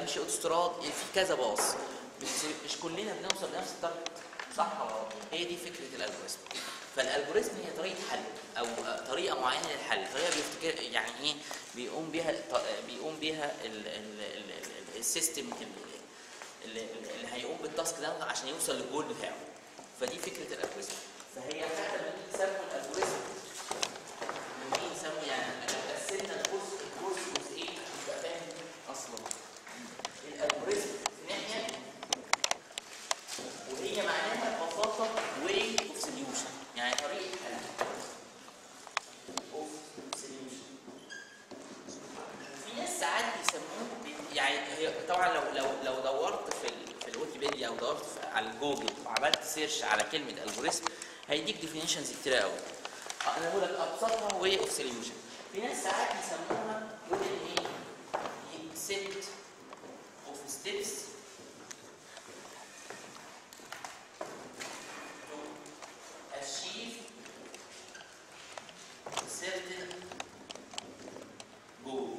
بمشي اوتوستراد في كذا باص مش مش كلنا بنوصل لنفس التارجت صح ولا غلط؟ هي دي فكره الالجوريزم فالالجوريزم هي طريقه حل او طريقه معينه للحل طريقه بيفتكر يعني ايه بيقوم بيها بيقوم بيها ال- ال- ال- ال- السيستم ال- اللي, اللي هيقوم بالتاسك ده عشان يوصل للجول بتاعه فدي فكره الالجوريزم فهي فعلا ممكن تسموا الالجوريزم ممكن يسموا يعني لو قسمنا الكورس الكورس جزئين يبقى فاهم اصلا الالجوريزم في ناحيه وهي معناها ببساطه واي اوف سوليوشن يعني طريقه حل اوف سوليوشن في ناس ساعات بيسموه بي- يعني هي طبعا لو لو لو دورت في ال- في الويكيبيديا او دورت في على جوجل وعملت سيرش على كلمه الجوريزم هيديك ديفينيشنز كتير قوي انا بقول لك ابسطها واي اوف سوليوشن في ناس ساعات بيسموها يقول ايه سيت اوف ستيبس to achieve certain goal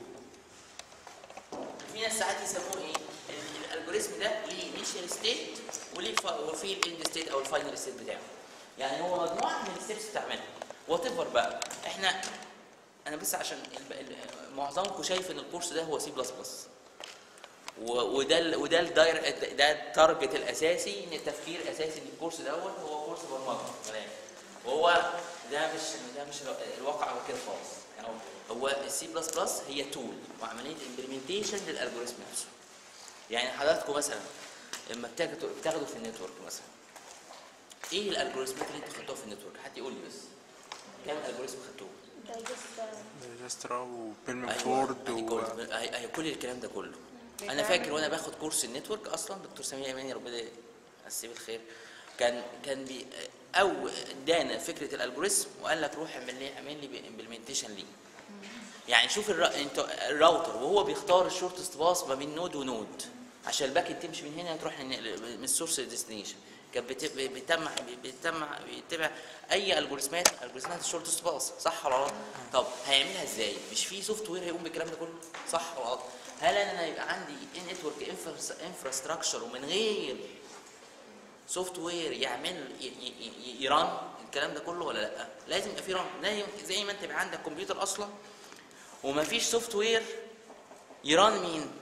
في ناس ساعات يسموه ايه؟ ال- الالجوريزم ده ليه انيشال ستيت وليه ف- وفي الاند ستيت او الفاينل ستيت بتاعه. يعني هو مجموعه من الستيبس بتعملها وات ايفر بقى احنا انا بس عشان ال- ال- معظمكم شايف ان الكورس ده هو سي بلس بلس وده ال- وده الداير ده التارجت الاساسي ان التفكير الاساسي ان الكورس دوت هو كورس برمجه كمان. وهو ده مش ده مش الواقع هو كده خالص يعني هو- هو السي بلس بلس هي تول وعمليه امبلمنتيشن للالجوريزم نفسه يعني حضراتكم مثلا لما بتاخدوا بتاخدوا في النتورك مثلا ايه الالجوريزمات اللي انتوا خدتوها في النتورك حد يقول لي بس كام الجوريزم خدتوه جاسترا وبيلمن أيوة، فورد أدي و كل- أي- أي كل الكلام ده كله انا فاكر وانا باخد كورس النتورك اصلا دكتور سمير يماني ربنا يمسيه بالخير كان كان بي او ادانا فكره الالجوريزم وقال لك روح اعمل لي اعمل لي امبلمنتيشن ليه يعني شوف الر... انت الراوتر وهو بيختار الشورتست باس ما بين نود ونود عشان الباك اند تمشي من هنا تروح لن- من السورس للديستنيشن كان بت- بيتم بيتم بيتبع اي الجوريزمات الجوريزمات الشورتست باس صح ولا غلط؟ طب هيعملها ازاي؟ مش في سوفت وير هيقوم بالكلام ده كله صح ولا غلط؟ هل انا يبقى عندي نتورك انفراستراكشر ومن غير سوفت وير يعمل ي- ي- ي- يران الكلام ده كله ولا لا؟ لازم يبقى في ران لازم زي ما انت يبقى عندك كمبيوتر اصلا ومفيش سوفت وير يران مين؟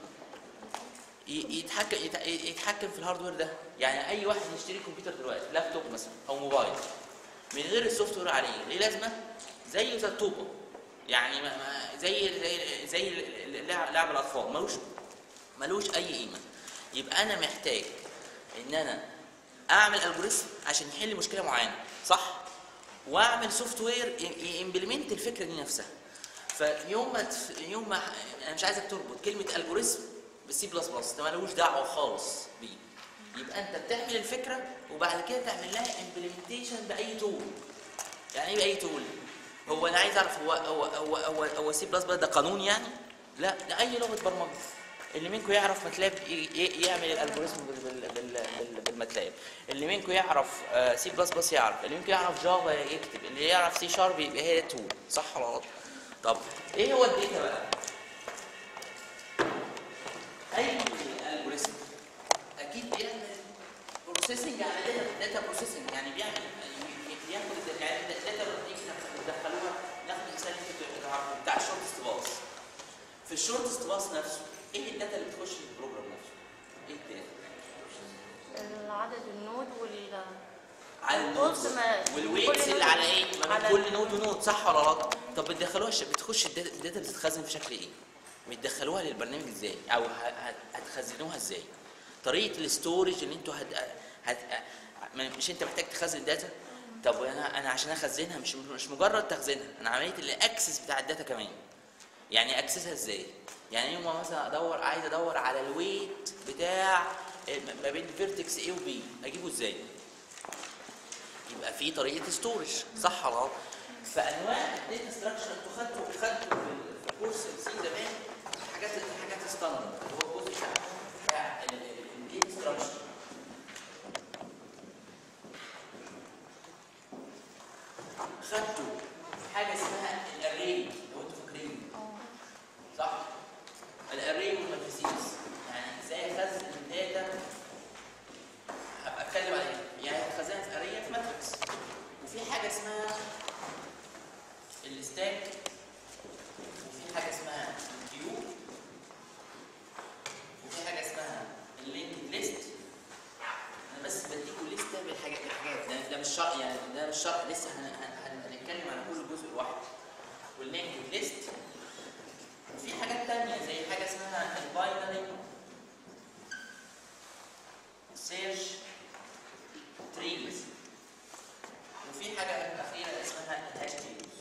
ي- يتحكم يت- يتحكم في الهاردوير ده يعني اي واحد يشتري كمبيوتر دلوقتي لابتوب مثلا او موبايل من غير السوفت وير عليه ليه لازمه زيه زي الطوبه يعني ما ما زي زي زي ال- ال- لعب لعب الاطفال ملوش ملوش اي قيمه يبقى انا محتاج ان انا اعمل الجوريزم عشان يحل مشكله معينه صح واعمل سوفت وير يمبلمنت الفكره دي نفسها فيوم ما تف... يوم ما انا مش عايزك تربط كلمه الجوريزم بالسي بلس بلس ده ملوش دعوه خالص بيه يبقى انت بتعمل الفكره وبعد كده تعمل لها امبلمنتيشن باي تول يعني ايه باي تول هو انا عايز اعرف هو هو هو هو, هو سي بلس بلس ده قانون يعني لا ده اي لغه برمجه اللي منكم يعرف ماتلاب ي- ي- يعمل الالجوريزم بال- بال- بال- بال- بالماتلاب اللي منكم يعرف سي بلس بلس يعرف اللي منكم يعرف جافا يكتب اللي يعرف سي شارب يبقى هي تول صح ولا غلط طب ايه هو الداتا بقى اي الجوريزم اكيد بيعمل بروسيسنج على داتا داتا بروسيسنج يعني بيعمل بياخد الداتا يعني الداتا لما تيجي تدخلوها ناخد مثال انت تعرفه بتاع الشورتست باص في الشورتست باص نفسه ايه الداتا اللي بتخش في البروجرام نفسه؟ ايه الداتا؟ عدد النود وال على النودز النودز ما- والويتس كل اللي نود- على ايه؟ ما بين على- كل نود ونود صح ولا غلط؟ طب بتدخلوها ش- بتخش الداتا الداتا بتتخزن في شكل ايه؟ بتدخلوها للبرنامج ازاي؟ او ه- ه- هتخزنوها ازاي؟ طريقه الاستورج اللي انتوا هت... هت... ما- مش انت محتاج تخزن داتا؟ طب انا انا عشان اخزنها مش مش مجرد تخزينها انا عمليه الاكسس بتاع الداتا كمان يعني اكسسها ازاي يعني يوم مثلا ادور عايز ادور على الويت بتاع ما بين فيرتكس A و B اجيبه ازاي يبقى في طريقه ستورج صح ولا غلط فانواع الداتا ستراكشر انتوا خدتوا خدتوا في في كورس السي زمان حاجات حاجات ستاندرد اللي هو الجزء بتاع بتاع الداتا ستراكشر خدتوا حاجه اسمها الاري لو انتوا فاكرين صح الاري والماتريسيز يعني شرح يعني ده مش شرح لسه هن- هن- هن- هنتكلم على كل جزء لوحده واللينكد ليست وفي حاجات تانية زي حاجة اسمها الباينري سيرش تريز وفي حاجة أخيرة اسمها الهاش تيبلز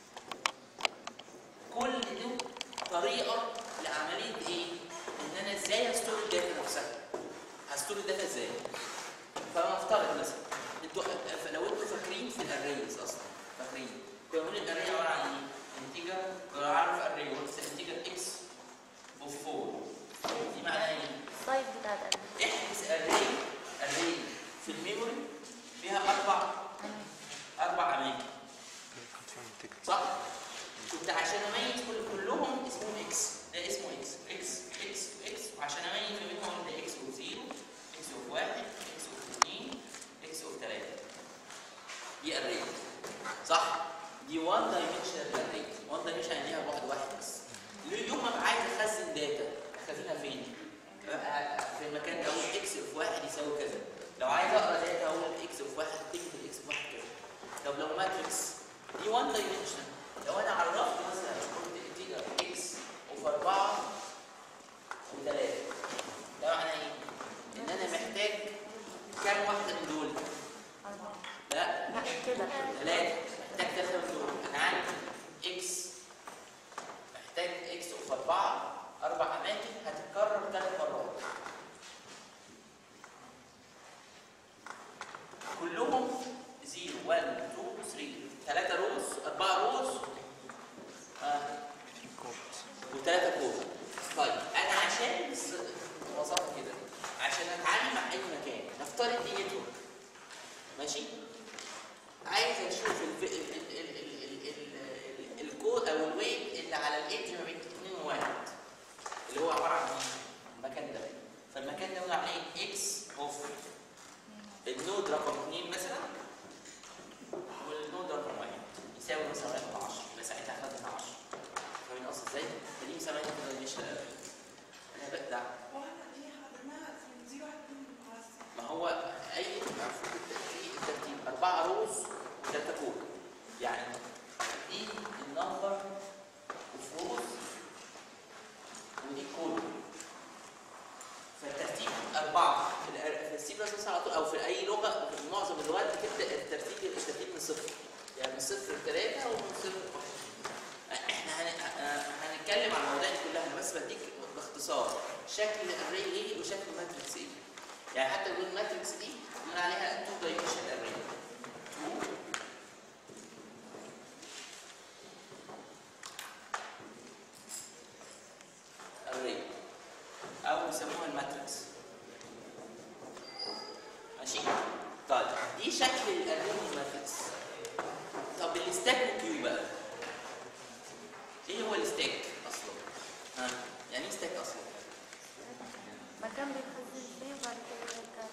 كل دي طريقة لعملية إيه؟ إن أنا إزاي هستور الداتا نفسها هستور الداتا إزاي؟ فنفترض مثلا انتوا لو انتوا فاكرين في الاريز اصلا فاكرين كنا بنقول الاري عباره عن ايه؟ انتجر كنا عارف اري قلت انتجر اكس اوف 4 دي معناها ايه؟ السايز بتاع القلب احجز اري اري في الميموري فيها اربع اربع اماكن صح؟ كنت عشان اميز كل كلهم اسمهم اكس ده اسمه اكس اكس اكس اكس وعشان اميز ما بينهم ده اكس اوف 0 اكس اوف 1 اكس اوف 2 اكس اوف 3 دي اري صح؟ دي 1 دايمنشنال اري 1 دايمنشنال يعني ليها بعد واحد بس ليه يوم ما أبقى عايز اخزن داتا اخزنها فين؟ ببقى في المكان ده اقول اكس اوف 1 يساوي كذا لو عايز اقرا داتا اقول اكس اوف 1 قيمه الاكس اوف 1 كذا طب لو ماتريكس دي 1 دايمنشن لو انا عرفت مثلا قلت انتجر اكس اوف 4 و3 ده معناه ايه؟ ان انا محتاج كام واحده من دول؟ أربعة لا لا كده ثلاثه محتاج ثلاثه من دول انا عندي اكس محتاج اكس اوف 4 اربع اماكن هتتكرر ثلاث مرات كلهم 0 1 2 3 ثلاثة روز أربعة روز آه. وثلاثة كود طيب أنا عشان بس ببساطة كده عشان أتعامل مع أي مكان نفترض دي نتورك ماشي عايز أشوف الف... ال... ال... ال... ال... ال... ال... الكود أو الويت اللي على الإيدج ما بين 2 و 1 اللي هو عبارة عن إيه؟ المكان ده فالمكان ده بنقول عليه إكس أوف النود رقم 2 مثلا والنود رقم 1 يساوي مثلا 1 على 10 يبقى ساعتها خدنا 10 فاهمين قصدي ازاي؟ فدي مسميها كده مش انا بقدع ما هو اي المفروض الترتيب الترتيب اربعه روز وثلاثه كود يعني دي النمبر اوف روز ودي كود فالترتيب أربعة في الأر- في السي بلس بلس على طول أو في أي لغة في معظم اللغات بتبدأ الترتيب الترتيب من صفر يعني من صفر لثلاثة ومن صفر لواحد. إحنا هن- آه، هنتكلم عن المواضيع دي كلها أنا بس بديك باختصار شكل الأري إيه وشكل الماتريكس إيه يعني حتى نقول الماتريكس دي بنقول عليها تو دايمنشن أري تو أري او بيسموها الماتريكس ماشي طيب دي شكل الاري الماتريكس طب الستاك وكيو بقى ايه هو الستاك اصلا ها يعني ايه ستاك اصلا مكان بيتخزن فيه وبعد كده يرجع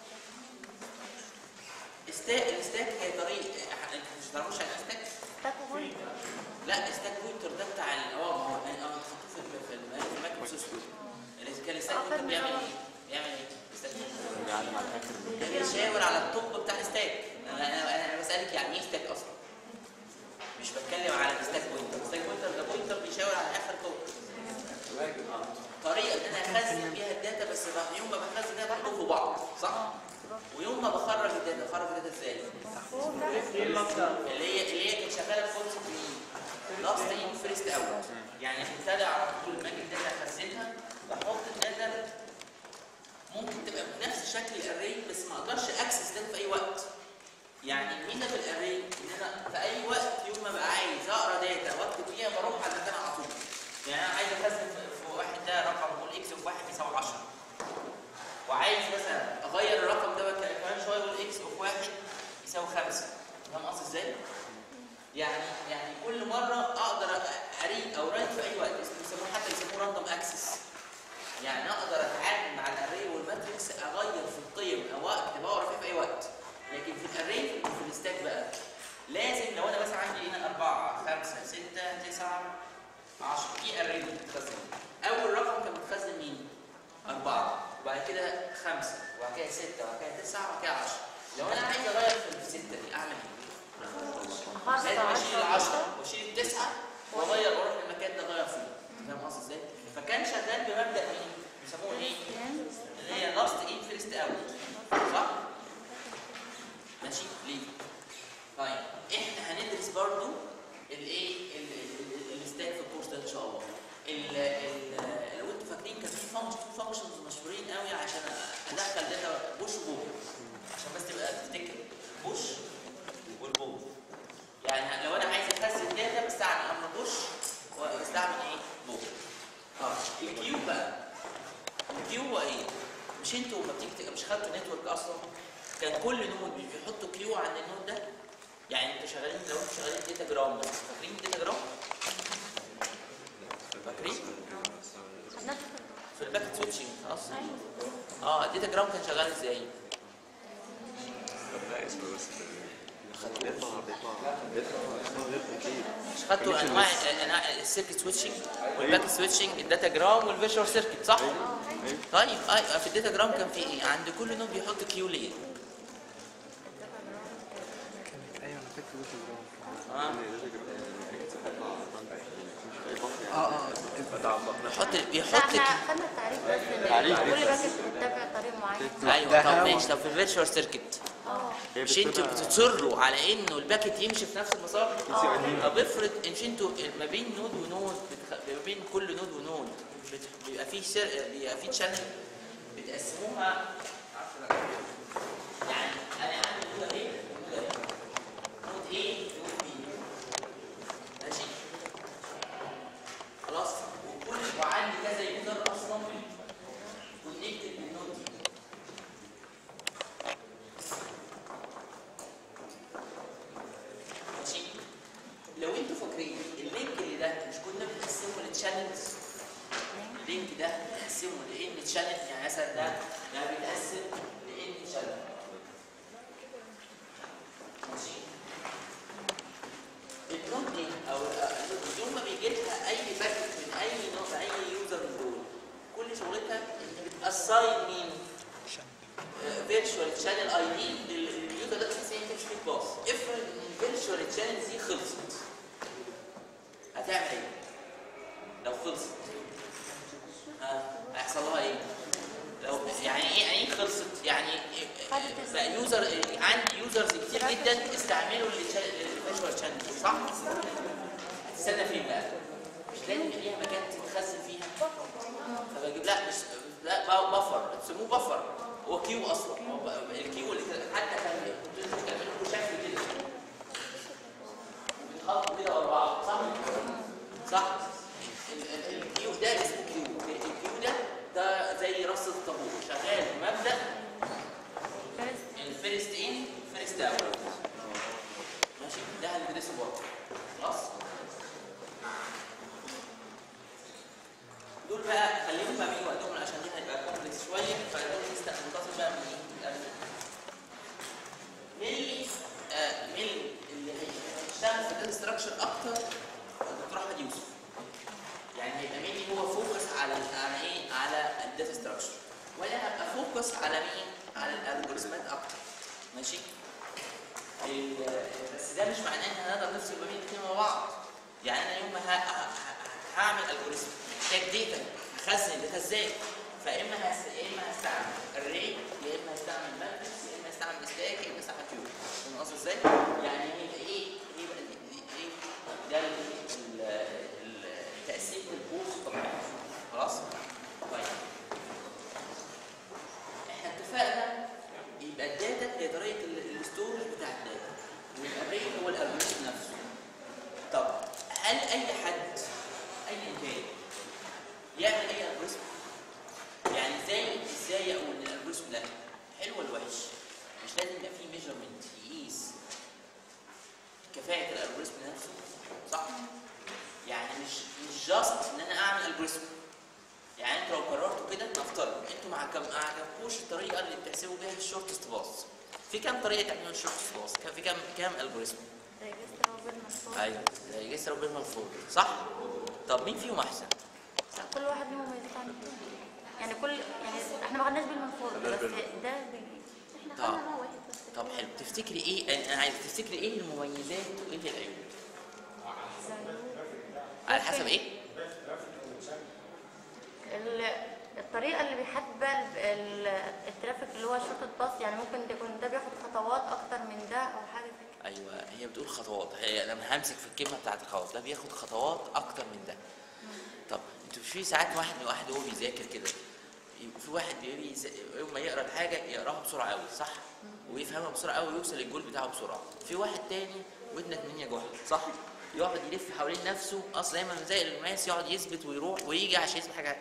ستاك الستاك هي طريق انت مش تعرفوش يعني ايه ستاك ستاك بوينت لا ستاك بوينتر ده بتاع ال- اه ما هو انا أنا حطوه في ال- في ال- في المايكرو سيستم اللي كان الستاك آه، بوينتر فاهم بيعمل طبعا. ايه؟ بيعمل ايه؟ الستاك بوينتر بيعلم على الاخر ده بيشاور على الطب بتاع الستاك انا انا انا بسالك يعني ايه ستاك اصلا مش بتكلم على الستاك بوينتر الستاك بوينتر ده بوينتر بيشاور على اخر طب طريقه ان انا اخزن بيها الداتا بس بعد يوم ما بخزن الداتا بحطهم في بعض صح ويوم ما بخرج الداتا بخرج الداتا ازاي اللي هي اللي هي كانت شغاله في كونسبت مين لاست ان فيرست اول يعني ابتدى على طول لما اجي الداتا اخزنها بحط الداتا ممكن تبقى بنفس شكل الاري بس ما اقدرش اكسس داتا في اي وقت يعني الميزه في الاري ان انا في اي وقت يوم ما بقى عايز اقرا داتا واكتب فيها بروح على المكان على طول يعني انا عايز اخزن في في واحد ده رقم بقول اكس اوف واحد يساوي 10 وعايز مثلا اغير الرقم ده بقى كمان شويه اقول اكس اوف واحد يساوي 5 فاهم قصدي ازاي؟ يعني يعني كل مره اقدر اريد او رايت في اي وقت بيسموه حتى يسموه راندوم اكسس يعني اقدر اتعامل مع الاري والماتريكس اغير في القيم او اكتب اقرا فيها في اي وقت لكن في الاري وفي الستاك بقى لازم لو انا مثلا عندي هنا 4 5 6 9 10 دي اري بتتخزن اول رقم كان متخزن مين؟ أربعة وبعد كده خمسة وبعد كده ستة وبعد كده تسعة وبعد كده 10 لو انا عايز اغير في السته دي اعمل ايه؟ خاصة لازم اشيل عشرة العشرة واشيل التسعة واغير واروح المكان ده اغير فيه فاهم قصدي ازاي؟ فكان شغال بمبدأ مين؟ بيسموه ايه؟ اللي هي لاست ان فيرست اوت صح؟ ماشي؟ ليه؟ طيب احنا هندرس برضو الايه؟ ال- ال- ال- الستاك في الكورس ده ان شاء الله. ال ال لو انتوا فاكرين كان في فانكشنز مشهورين قوي عشان ادخل داتا بوش وبوب عشان بس تبقى تفتكر بوش والبوب يعني لو انا عايز اخزن داتا بستعمل امر بوش وبستعمل ايه؟ بوب. اه الكيو بقى الكيو هو ايه؟ مش انتوا ما بتيجي مش خدتوا نتورك اصلا؟ كان كل نود بيحطوا كيو عند النود ده يعني انتوا شغالين لو انتوا شغالين داتا جرام بس فاكرين داتا جرام؟ فاكرين؟ خدناش في الباكت سويتشنج خلاص؟ اه الداتا جرام كان شغال ازاي؟ لا اسمه بس بيطلع بيطلع بيطلع بيطلع كتير مش خدتوا انواع انواع السيركت سويتشنج والباكت سويتشنج الداتا جرام والفيرشوال سيركت صح؟ طيب آه في الداتا جرام كان في ايه؟ عند كل نود بيحط كيو ليه؟ كانت ايوه انا فاكر داتا جرام اه اه اه بيحط لا بيحط احنا اخدنا التعريف بس تعريف كل بس. باكت بتتبع طريق معين ايوه ده طب هوا. ماشي طب في الفيرشوال سيركت اه مش انتوا بتصروا على انه الباكت يمشي في نفس المسار؟ طب افرض مش انتوا ما بين نود ونود بتخ... ما بين كل نود ونود بت... بيبقى فيه سر... بيبقى فيه تشانل بتقسموها يعني انا عندي نود ايه نود ايه نود ايه نود بي ماشي خلاص وكل وعندي كذا يوزر اصلا كونكتد بالنود دي ماشي لو انتوا فاكرين اللينك اللي ده مش كنا بنقسمه لتشانلز اللينك ده بنقسمه لان تشانل يعني مثلا ده ده بيتقسم لان تشانل ماشي النود دي او النود يوم ما بيجي لها اي باكت من اي نوع اي يوزر من دول كل شغلتها ان بتاساين مين فيرتشوال شانل اي دي لليوزر ده اساسا تمشي فيه باص افرض ان الفيرتشوال شانل دي خلصت هتعمل ايه؟ لو خلصت ها هيحصل لها ايه؟ لو يعني ايه يعني ايه خلصت؟ يعني إيه- بقى يوزر عندي يوزرز كتير جدا استعملوا الفيرتشوال شانل صح؟ هتستنى فين بقى؟ مش لازم يبقى ليها مكان تتخزن فيها فبجيب لا مش لا ب- بفر تسموه بفر هو كيو اصلا هو ب- الكيو اللي كده حتى كان كنت بتعمل له شكل كده بتحطوا كده ورا بعض صح؟ صح؟ ال- ال- الكيو ده اسمه كيو الكيو ده ده زي رصة الطابور شغال بمبدأ الفيرست ان فيرست اوت ماشي ده هندرسه برضه خلاص؟ دول بقى خليهم فاهمين وقتهم عشان دي هيبقى كومبلكس شويه فدول نست- ننتظر بقى من ايه؟ مين آه مين اللي هيشتغل في الداتا ستراكشر اكتر دكتور احمد يوسف يعني هيبقى مين هو فوكس على على ايه؟ على الداتا ستراكشر وانا هبقى فوكس على مين؟ على الالجوريزمات اكتر ماشي؟ ال- بس ده مش معناه ان هنقدر نفصل ما بين الاثنين مع بعض يعني انا يوم ما ه- ه- ه- هعمل الجوريزم محتاج داتا هخزن الداتا ازاي فاما هس... يا اما هستعمل الري يا اما هستعمل ماتريكس يا اما هستعمل ستاك يا اما هستعمل كيو فاهم قصدي ازاي؟ يعني يبقى ايه يبقى ال- ال- ايه ده ال- ال- ال- تقسيم البوز الطبيعي خلاص؟ طيب احنا اتفقنا يبقى الداتا هي طريقه ال- الستورج بتاع الداتا ويبقى الري هو الالجوريزم نفسه طب هل اي حد ايا كان يعمل اي الجوريزم يعني ازاي ازاي اقول ان الالجوريزم ده حلو ولا وحش مش لازم يبقى فيه ميجرمنت يقيس كفاءه الالجوريزم نفسه صح يعني مش مش جاست ان انا اعمل الجوريزم يعني انتوا لو قررتوا كده نفترض انتوا ما عجب- ما عجبكوش الطريقه اللي بتحسبوا بيها الشورتست باص في كام طريقه تعملوا الشورتست باص كان في كام كام الجوريزم ريجستر وبالمسؤول ايوه زي جسر وبين مفروض صح طب مين فيهم احسن كل واحد له مميزات عن التاني يعني كل يعني احنا ما خدناش بالمنفور بس ده بي... احنا طب. خدنا نوع واحد بس طب تفتكري ايه انا عايز تفتكري ايه المميزات وايه العيوب على حسب ايه ال- الطريقة اللي بيحدد بقى ال- ال- الترافيك اللي هو شرطة باص يعني ممكن يكون ده بياخد خطوات أكتر من ده أو حاجة زي كده ايوه هي بتقول خطوات هي لما همسك في الكلمه بتاعت الخطوات ده بياخد خطوات اكتر من ده طب انتوا مش في ساعات واحد من واحد وهو بيذاكر كده يبقى في واحد بيبي يوم ما يقرا الحاجه يقراها بسرعه قوي صح ويفهمها بسرعه قوي ويوصل للجول بتاعه بسرعه في واحد تاني ودنك منيا جحد صح يقعد يلف حوالين نفسه اصلا دايما زي الماس يقعد يثبت ويروح ويجي عشان يثبت حاجه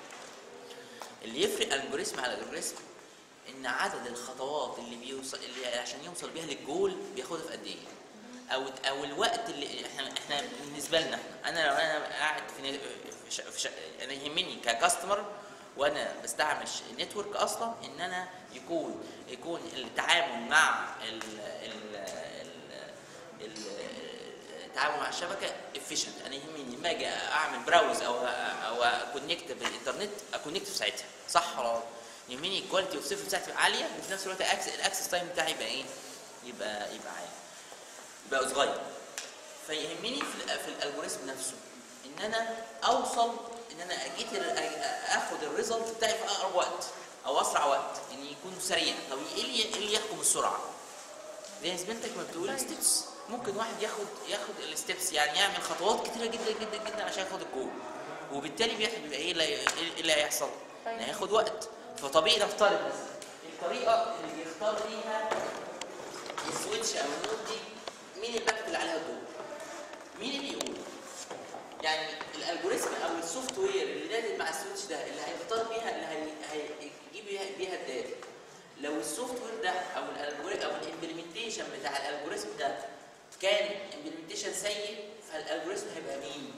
اللي يفرق الجوريزم على الجوريزم ان عدد الخطوات اللي بيوصل اللي عشان يوصل بيها للجول بياخدها في قد ايه او او الوقت اللي احنا احنا بالنسبه لنا احنا انا لو انا قاعد في, ن- في, ش... في ش... انا يهمني ككاستمر وانا بستعمل النتورك اصلا ان انا يكون يكون التعامل مع ال ال ال ال التعامل مع الشبكه افيشنت انا يهمني لما اجي اعمل براوز او او اكونكت بالانترنت اكونكت في ساعتها صح ولا غلط؟ يهمني الكواليتي اوف سيرفيس بتاعتي تبقى عاليه وفي نفس الوقت الاكسس الاكسس تايم بتاعي يبقى ايه؟ يبقى يبقى عالي يبقى صغير فيهمني في ال- في الالجوريزم نفسه ان انا اوصل ان انا اجيت ال- أ- اخد الريزلت بتاعي في اقرب وقت او اسرع وقت ان يكون سريع طب ايه اللي ايه اللي يحكم السرعه؟ زي زميلتك ما بتقول ستيبس ممكن واحد ياخد ياخد الستبس يعني يعمل خطوات كتيره جدا جدا جدا عشان ياخد الجول وبالتالي بيحصل بيبقى ايه اللي ايه اللي هيحصل؟ طيب. هياخد وقت فطبيعي نفترض مثلا الطريقه اللي بيختار بيها السويتش او النود دي مين الباكت اللي عليها الدور؟ مين اللي يقول؟ يعني الالجوريزم او السوفت وير اللي نازل مع السويتش ده اللي هيختار بيها اللي هي- هيجيب بيها بيها الداتا لو السوفت وير ده او الالجوريزم او الامبلمنتيشن بتاع الالجوريزم ده كان امبلمنتيشن سيء فالالجوريزم هيبقى مين؟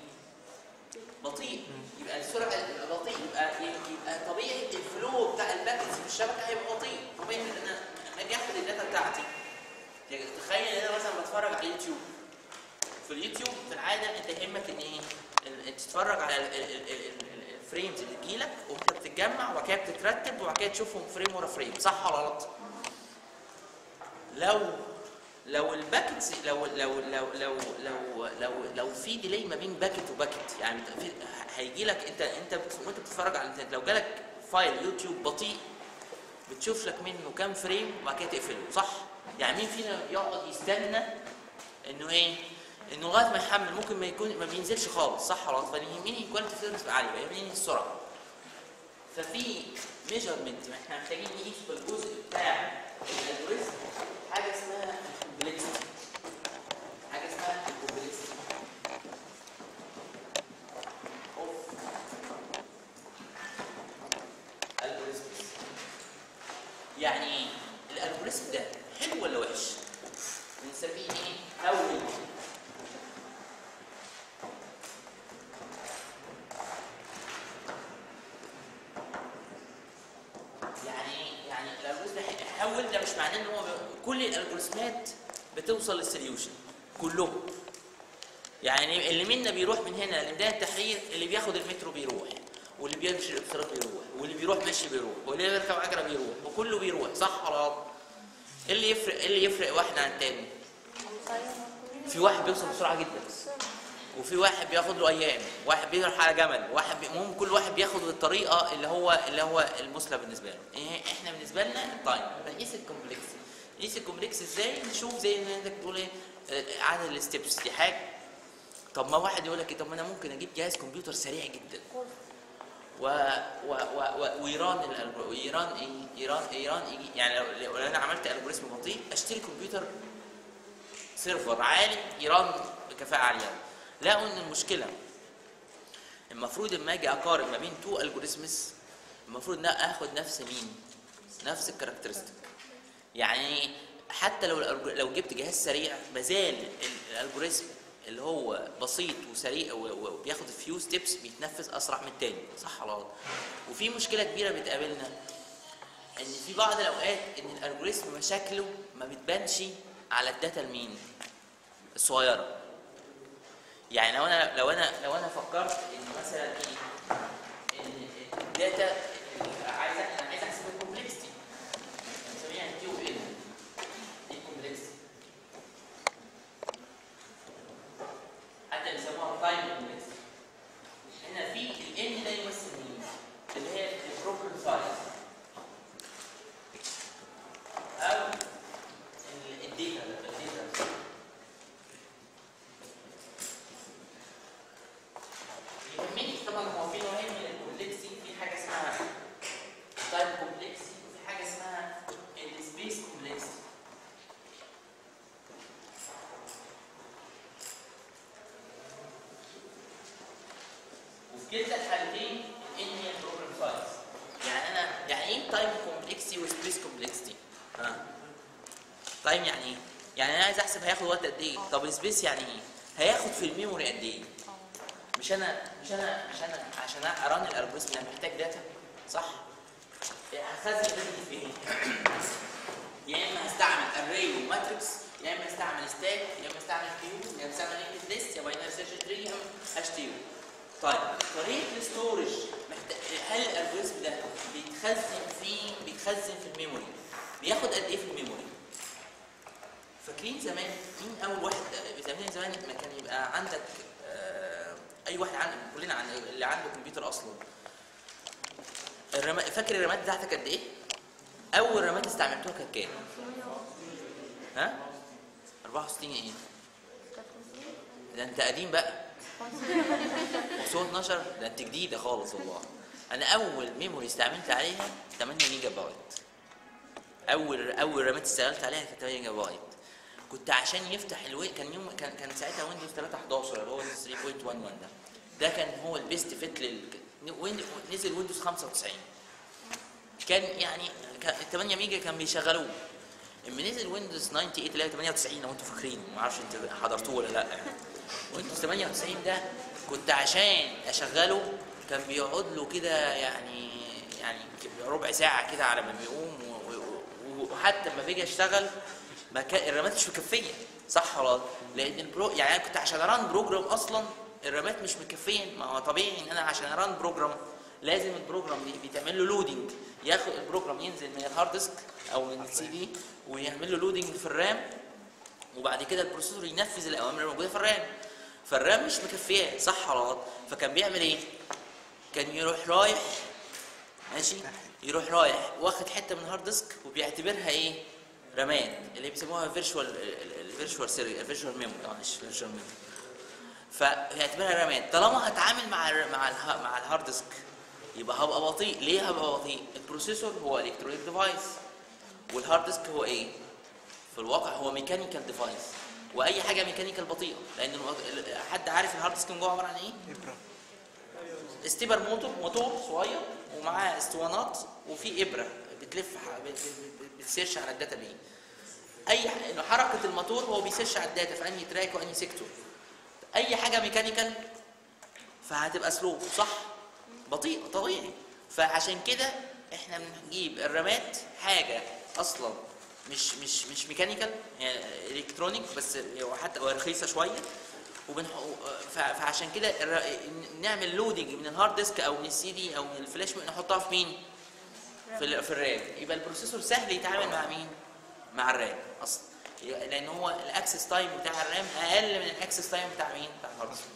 بطيء يبقى السرعه يبقى بطيء يبقى يبقى طبيعي الفلو بتاع الباكتس في الشبكه هيبقى بطيء طبيعي ان انا لما اجي اخد الداتا بتاعتي يعني تخيل ان انا مثلا بتفرج على اليوتيوب في اليوتيوب في العاده انت يهمك ان ايه؟ ال- انت تتفرج على ال- ال- ال- ال- الفريمز اللي تجيلك وانت بتتجمع وبعد كده بتترتب وبعد كده تشوفهم فريم ورا فريم صح ولا غلط؟ لو لو الباكتس لو لو لو لو لو لو لو في ديلي ما بين باكت وباكت يعني في هيجي لك انت انت بت- وانت بتتفرج على الانترنت لو جالك فايل يوتيوب بطيء بتشوف لك منه كام فريم وبعد كده تقفله صح؟ يعني مين فينا يقعد يستنى انه ايه؟ انه لغايه ما يحمل ممكن ما يكون ما بينزلش خالص صح ولا غلط؟ فانا يهمني الكواليتي سيرفيس عاليه يهمني السرعه. ففي ميجرمنت احنا محتاجين نقيس في الجزء بتاع الالجوريزم حاجه اسمها الكومبلكسيتي. حاجه اسمها الكومبلكسيتي. اوف الجوريزمز. يعني ايه؟ الالجوريزم ده حلو ولا وحش؟ بنسميه ايه؟ اول يعني ايه؟ يعني الالجوريزم ده حول ده مش معناه ان هو ب- كل الالجوريزمات بتوصل للسوليوشن كلهم يعني اللي منا بيروح من هنا لميدان التحرير اللي بياخد المترو بيروح واللي بيمشي القطارات بيروح واللي بيروح ماشي بيروح واللي بيركب عجله بيروح وكله بيروح صح ولا غلط؟ ايه اللي يفرق ايه اللي يفرق واحد عن التاني؟ في واحد بيوصل بسرعه جدا وفي واحد بياخد له ايام واحد بيروح على جمل واحد بي... المهم كل واحد بياخد الطريقه اللي هو اللي هو المثلى بالنسبه له إيه احنا بالنسبه لنا التايم بنقيس الكومبلكس نقيس الكومبلكس ازاي نشوف زي ما انت بتقول ايه آه، عدد الستبس دي حاجه طب ما واحد يقول لك إيه، طب ما انا ممكن اجيب جهاز كمبيوتر سريع جدا و و و و وايران الألجو- وايران ايه ايران ايران يجي يعني لو, لو انا عملت الجوريزم بطيء اشتري كمبيوتر سيرفر عالي ايران بكفاءه عاليه لقوا ان المشكله المفروض لما اجي اقارن ما بين تو الجوريزمز المفروض ان أنا اخد نفس مين نفس الكاركترستيك يعني حتى لو الألجو- لو جبت جهاز سريع مازال ال- الالجوريزم اللي هو بسيط وسريع و- و- وبياخد فيو ستيبس بيتنفذ اسرع من التاني صح ولا غلط وفي مشكله كبيره بتقابلنا ان في بعض الاوقات ان الالجوريزم مشاكله ما بتبانش على الداتا المين الصغيره يعني لو انا لو انا لو انا فكرت ان مثلا ايه ان الداتا عايز انا عايز احسب الكومبلكسيتي بنسميها تي او ان دي الكومبلكسيتي تايم يعني ايه يعني انا عايز احسب هياخد وقت قد ايه طب السبيس يعني ايه هياخد في الميموري قد ايه مش انا مش انا مش انا عشان اران الالجوريزم انا محتاج داتا صح هخزن الداتا دي في ايه يا اما هستعمل اري وماتريكس يا اما هستعمل ستاك يا اما هستعمل كيو يا اما هستعمل لينكد ليست يا باينري سيرش تري يا اما اتش تي يو طيب طريقه الستورج محتاج هل الالجوريزم ده بيتخزن في بيتخزن في الميموري بياخد قد ايه في الميموري فاكرين زمان مين اول واحد زمان زمان ما كان يبقى عندك آه، اي واحد عن كلنا عن اللي عنده كمبيوتر اصلا الرما... فاكر الرامات بتاعتك قد ايه اول رامات استعملتوها كانت كام ها 64 ايه ده انت قديم بقى وصول 12 ده انت جديده خالص والله انا اول ميموري استعملت عليها 8 ميجا بايت اول اول رامات اشتغلت عليها كانت 8 ميجا بايت كنت عشان يفتح الوي كان يوم كان كان ساعتها ويندوز 3 11 اللي هو 3.11 ده ده كان هو البيست فيت لل وين- نزل ويندوز 95 كان يعني كان 8 ميجا كان بيشغلوه اما نزل ويندوز 98 اللي هي 98 لو انتوا فاكرين ما اعرفش انتوا حضرتوه ولا لا ويندوز 98 ده كنت عشان اشغله كان بيقعد له كده يعني يعني ربع ساعه كده على ما بيقوم و- و- و- وحتى لما بيجي اشتغل ما كان الرامات مش مكفيه صح ولا لا؟ لان البرو يعني انا كنت عشان اران بروجرام اصلا الرامات مش مكفيه ما هو طبيعي ان انا عشان اران بروجرام لازم البروجرام دي بيتعمل له لودنج ياخد البروجرام ينزل من الهارد ديسك او من السي دي ويعمل له لودنج في الرام وبعد كده البروسيسور ينفذ الاوامر الموجوده في الرام فالرام مش مكفياه صح ولا غلط فكان بيعمل ايه كان يروح رايح ماشي يروح رايح واخد حته من الهارد ديسك وبيعتبرها ايه رامات اللي بيسموها فيرتشوال الفيرتشوال سيري الفيرتشوال ميموري معلش فيرتشوال ميموري فيعتبرها رامات طالما هتعامل مع ال مع ال مع الهارد ديسك يبقى هبقى بطيء ليه هبقى بطيء البروسيسور هو الكترونيك ديفايس والهارد ديسك هو ايه في الواقع هو ميكانيكال ديفايس واي حاجه ميكانيكال بطيئه لان الوض- ال- حد عارف الهارد ديسك من جوه عباره عن ايه ابره استبر موتور موتور صغير ومعاه اسطوانات وفي ابره بتلف ح- بت- بت- بتسيرش على الداتا بيه اي ح- إنه حركه الموتور هو بيسيرش على الداتا في انهي تراك وانهي سيكتور اي حاجه ميكانيكال فهتبقى سلو صح بطيء طبيعي فعشان كده احنا بنجيب الرامات حاجه اصلا مش مش مش ميكانيكال يعني الكترونيك بس هو حتى هو رخيصه شويه وبنح... ف- فعشان كده الر... نعمل لودنج من الهارد ديسك او من السي دي او من الفلاش نحطها في مين؟ في ال... في الرام يبقى البروسيسور سهل يتعامل مع مين؟ مع الرام اصلا لان هو الاكسس تايم بتاع الرام اقل من الاكسس تايم بتاع مين؟ بتاع الهارد ديسك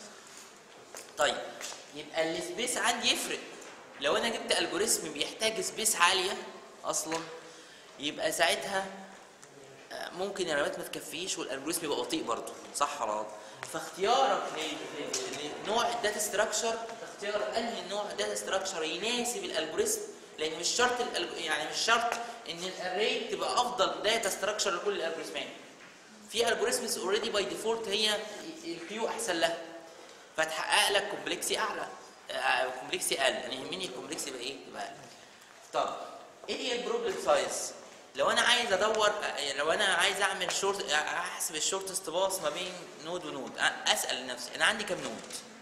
طيب يبقى السبيس عندي يفرق لو انا جبت الجوريزم بيحتاج سبيس عاليه اصلا يبقى ساعتها آه، ممكن الرامات ما تكفيش والالجوريزم يبقى بطيء برضه صح ولا غلط فاختيارك ل- ل- لنوع الداتا ستراكشر اختيار انهي نوع داتا ستراكشر يناسب الالجوريزم لان مش شرط الألج- يعني مش شرط ان الاري تبقى افضل داتا ستراكشر لكل الالجوريزمات في الجوريزمز اوريدي باي ديفولت هي الكيو احسن لها فتحقق لك كومبلكسي اعلى كومبلكسي اقل انا يهمني الكومبلكسي يبقى ايه يبقى اقل طب ايه هي البروبلم سايز لو انا عايز ادور آه، لو انا عايز اعمل شورت احسب الشورتست باص ما بين نود ونود آه، اسال نفسي انا عندي كام نود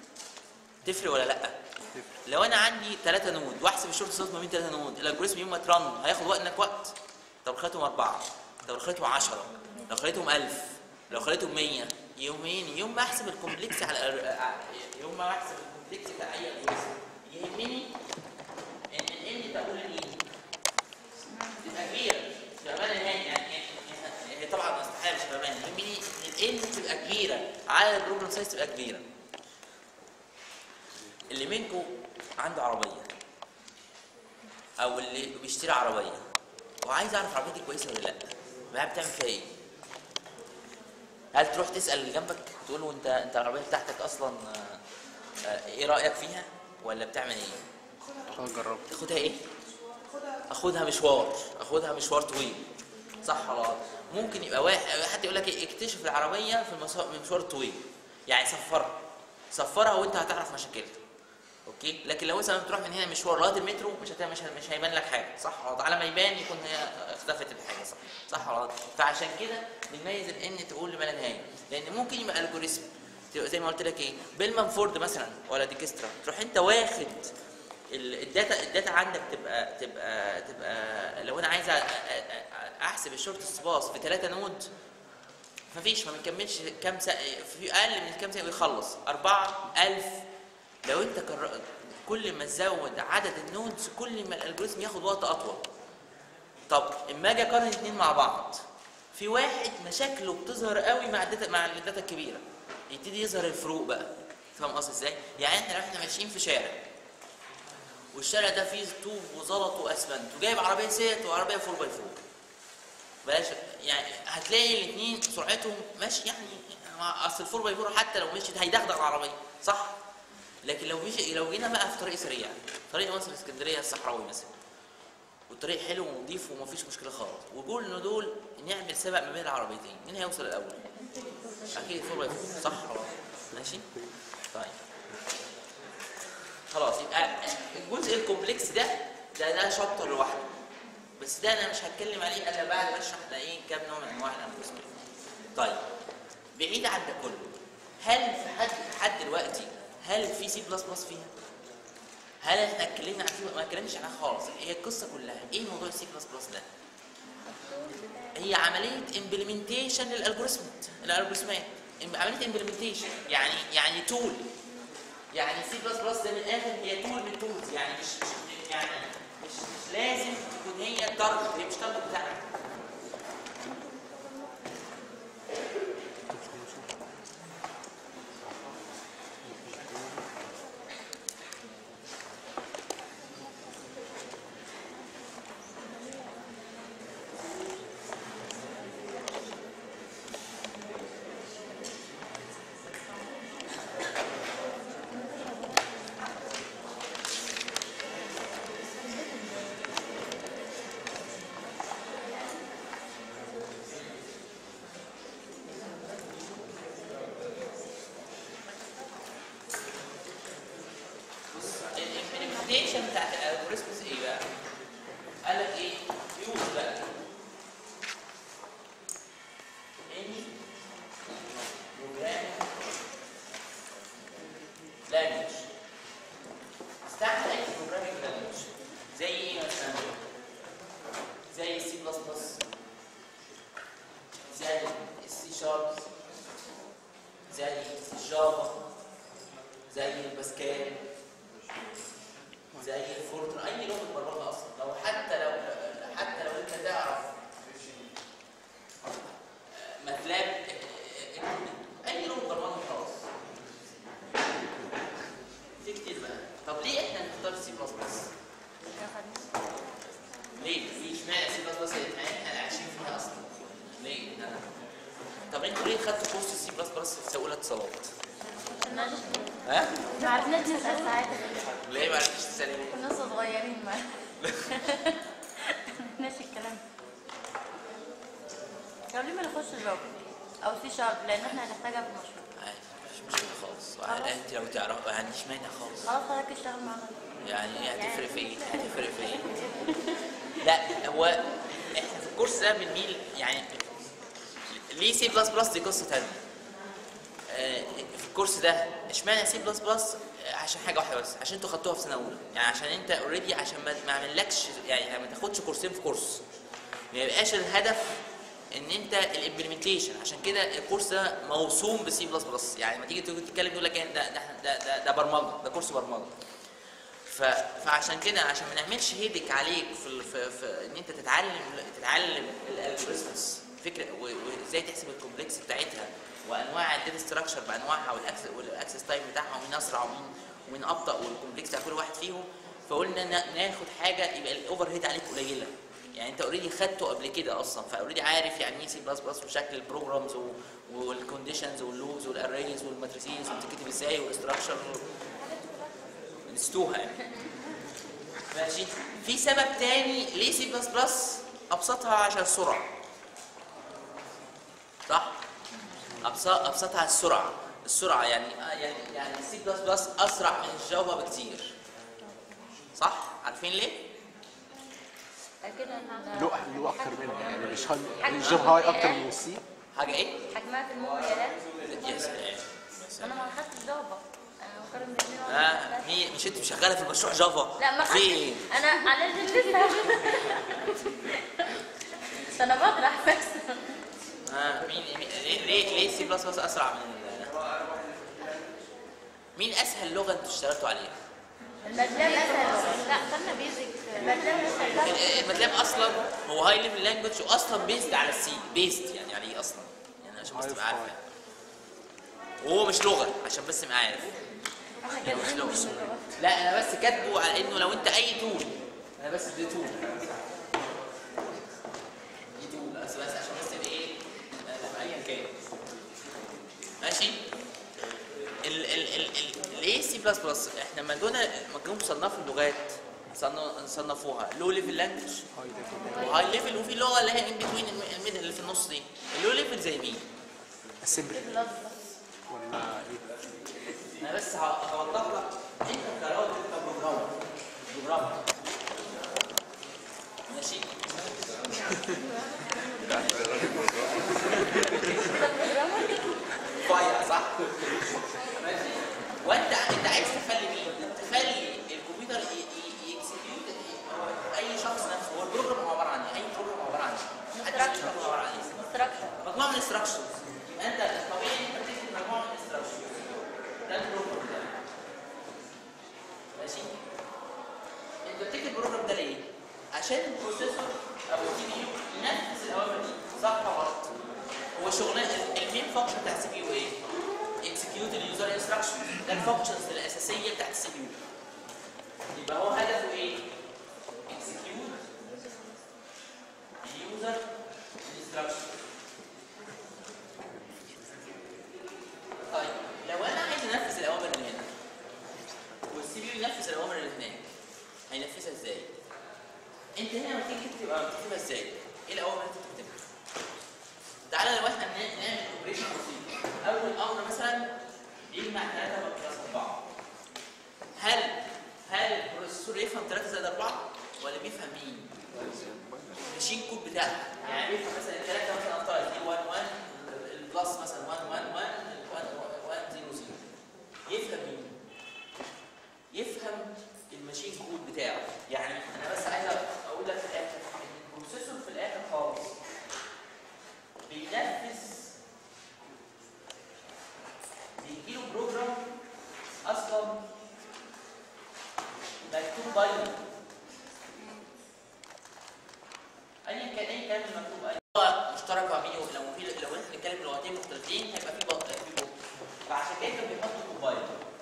تفرق ولا لا لو انا عندي ثلاثة نود واحسب الشورت باص ما بين ثلاثة نود الالجوريزم يوم ما ترن هياخد وقت انك وقت لو خليتهم أربعة لو خليتهم 10 لو خليتهم 1000 لو خليتهم 100 يومين يوم ما احسب الكومبلكس على الأر- يوم ما احسب الكومبلكس بتاع اي الجوريزم يهمني ان الام تقول لي تبقى كبيره تبقى بان نهائي يعني يعني- هي طبعا استحاله مش تبقى بان يهمني ان الام تبقى كبيره على البروجرام سايز تبقى كبيره اللي منكم عنده عربيه او اللي بيشتري عربيه وعايز اعرف عربيتي كويسه ولا لا بقى بتعمل فيها ايه هل تروح تسال اللي جنبك تقول له انت انت العربيه بتاعتك اصلا آه، آه، ايه رايك فيها ولا بتعمل ايه اه جربت تاخدها ايه اخدها مشوار اخدها مشوار طويل صح ولا غلط ممكن يبقى واحد حد يقول لك إيه، اكتشف العربيه في المسا- المشوار الطويل يعني سفرها سفرها وانت هتعرف مشاكلها اوكي لكن لو مثلا بتروح من هنا مشوار لغايه المترو مش هت... مش, ه- مش هيبان لك حاجه صح ولا على ما يبان يكون هي اختفت الحاجه صح صح ولا غلط فعشان كده بنميز الان تقول لما لا نهايه لان ممكن يبقى الجوريزم تبقى زي ما قلت لك ايه بيلمان فورد مثلا ولا ديكسترا تروح انت واخد ال- الداتا الداتا عندك تبقى تبقى تبقى لو انا عايز أ- أ- أ- احسب الشورت سباس في ثلاثة نود مفيش ما بنكملش كام سا... في اقل من كام سنه بيخلص 4000 لو انت كر... كل ما تزود عدد النودز كل ما الالجوريزم ياخد وقت اطول طب اما اجي اقارن الاثنين مع بعض في واحد مشاكله بتظهر قوي مع الداتا مع الداتا الكبيره يبتدي يظهر الفروق بقى فاهم قصدي ازاي يعني احنا لو احنا ماشيين في شارع والشارع ده فيه طوب وزلط واسمنت وجايب عربيه سيت وعربيه 4 باي 4 بلاش يعني هتلاقي الاثنين سرعتهم ماشي يعني مع- اصل الفور باي فور حتى لو مشيت هيدغدغ العربيه صح لكن لو مشي لو جينا بقى في طريق سريع طريق مثلا اسكندريه الصحراوي مثلا والطريق حلو ونظيف ومفيش مشكله خالص وقول انه دول نعمل سبق ما بين العربيتين مين هيوصل الاول اكيد الفور باي فور صح ولا غلط؟ ماشي طيب خلاص يبقى الجزء الكومبلكس ده ده ده شابتر لوحده بس ده انا مش هتكلم عليه الا بعد ما اشرح ده ايه كام نوع من انواع الالجوريزمات طيب بعيد عن ده كله هل في حد لحد دلوقتي هل في سي بلس بلس فيها؟ هل احنا اتكلمنا عن سي ما اتكلمناش عنها خالص هي القصه كلها ايه موضوع السي بلس بلس ده؟ هي عمليه امبلمنتيشن للالجوريزمات الالجوريزمات عمليه امبلمنتيشن يعني يعني تول يعني سي بلس بلس ده من الاخر هي تول من تولز يعني مش مش يعني مش مش لازم تكون هي التارجت هي مش التارجت بتاعنا الامبلمنتيشن بتاعت الالجوريزمز ايه بقى؟ قال لك ايه؟ يوز بقى any programming language استعمل اي programming language زي ايه مثلا؟ زي السي بلس بلس زي السي شارب زي الجافا زي الباسكال زي الفورتر اي لغه برمجه اصلا لو حتى لو حتى لو انت تعرف ماتلاب اي لغه برمجه خلاص في كتير بقى طب ليه احنا نختار سي بلس بلس؟ ليه؟ في اشمعنى سي بلس بلس احنا عايشين فيها اصلا؟ ليه؟ طب انتوا ليه خدتوا كورس السي بلس بلس في سوق الاتصالات؟ ها؟ ما عرفناش نسأل ساعتها ليه ما عرفتش تسالي ليه؟ كنا لسه صغيرين ما عرفناش الكلام طب ليه ما نخش جافا او سي شارب لان احنا هنحتاجها في المشروع عادي مفيش مشكله خالص خلاص. انت لو تعرف ما عنديش مانع خالص خلاص حضرتك اشتغل معانا يعني ايه هتفرق في ايه؟ هتفرق في ايه؟ لا هو احنا في الكورس ده بنميل يعني ليه سي بلس بلس دي قصه ثانيه. في الكورس ده اشمعنى سي بلس بلس عشان حاجه واحده بس عشان انتوا خدتوها في سنه اولى يعني عشان انت اوريدي عشان ما ما اعملكش يعني ما تاخدش كورسين في كورس ما يبقاش الهدف ان انت الامبلمنتيشن عشان كده الكورس ده موسوم بسي بلس بلس يعني لما تيجي تتكلم يقول لك إيه ده ده ده, ده, ده برمجه ده كورس برمجه ف... فعشان كده عشان ما نعملش هيدك عليك في, ال... في... في ان انت تتعلم تتعلم الالجوريزمز فكره و- وازاي تحسب الكومبلكس بتاعتها وانواع الداتا ستراكشر بانواعها والاكسس والاكسس تايم بتاعها ومين اسرع ومين ومين ابطا والكومبلكس بتاع كل واحد فيهم فقلنا نا- ناخد حاجه يبقى الاوفر هيد عليك قليله يعني انت اوريدي خدته قبل كده اصلا فاوريدي عارف يعني ايه سي بلس بلس وشكل البروجرامز والكونديشنز واللوبز والاريز والماتريسيز وبتتكتب ازاي والاستراكشر نسيتوها يعني ماشي في سبب تاني ليه سي بلس بلس ابسطها عشان السرعه صح أبسط ابسطها السرعه السرعه يعني آه يعني يعني السي بلس بلس اسرع من الجافا بكتير صح عارفين ليه اكيد ان له له اكتر منها يعني مش هاي الجافا هاي اكتر من السي حاجه ايه حجمها في الموبايلات يا سلام انا ما خدتش جافا انا مقارن بالاثنين اه مي مش انت شغاله في مشروع جافا لا ما فين خدتش انا على لسه انا بطرح بس اه مين مين- ليه ليه ليه سي بلس بلس اسرع من ال- مين اسهل لغه انتوا اشتغلتوا عليها الماتلاب اسهل لا خدنا بيزك الماتلاب اسهل ال- الماتلاب اصلا هو هاي ليفل لانجوج واصلا بيزد على السي بيزد يعني على ايه اصلا يعني عشان بس تبقى عارف يعني. وهو مش لغه عشان بس تبقى عارف يعني مش لغه لا انا بس كاتبه على انه لو انت اي تول انا بس دي تول دي تول بس بس عشان بس تبقى ايه آه، ايا كان ماشي ال ال ال ال ليه سي بلس بلس احنا لما جونا لما جم صنفوا اللغات صنفوا- صنفوها لو ليفل لانجوج هاي ليفل وهاي ليفل وفي لغه اللي هي ان بتوين الميدل اللي في النص دي اللو ليفل زي مين؟ اسمبلي ولا ايه انا بس ه- هوضح لك انت كراجل انت بروجرامر بروجرامر ماشي فاير صح ماشي وانت انت عايز تخلي مين تخلي الكمبيوتر يكسكيوت اي شخص نفسه هو البروجرام عباره عن ايه اي بروجرام عباره عن ايه حد يعرف البروجرام عباره عن ايه مستراكشر مجموعه من الانستراكشنز يبقى انت الطبيعي انت بتكتب مجموعه من الانستراكشنز ده البروجرام بتاعك ماشي انت بتكتب البروجرام ده ليه؟ عشان البروسيسور او السي بي يو ينفذ الاوامر دي صح ولا غلط؟ هو شغلانه المين فانكشن بتاع السي بي يو ايه؟ اكسكيوت اليوزر انستراكشن ده الفانكشنز الاساسيه بتاعت السي بي يو يبقى هو هدفه ايه؟ اكسكيوت اليوزر انستراكشن طيب لو انا عايز انفذ الاوامر اللي هنا والسي بي يو ينفذ الاوامر اللي هناك هينفذها ازاي؟ انت هنا لما تيجي تكتب بتكتبها ازاي؟ ايه الاوامر اللي انت بتكتبها؟ تعالى لو احنا بن- نعمل اوبريشن بسيط اول امر مثلا يجمع 3 بلس 4 هل هل البروسيسور يفهم 3 زائد 4 ولا بيفهم مين؟ ماشين كود بتاعها يعني بيفهم مثلا الثلاثه مثلا افترض في 1 1 البلس مثلا 1 1 1 1 1 0 0 يفهم مين؟ يفهم الماشين كود بتاعه يعني انا بس عايز اقول لك في الاخر ان البروسيسور في الاخر خالص بينفذ بيجيله بروجرام اصلا مكتوب باينري ايا كان اي كلام مكتوب اي لغه مشتركه بيني لو في لو احنا بنتكلم لغتين مختلفين هيبقى في بط في بط فعشان كده كانوا بيحطوا كومبايلر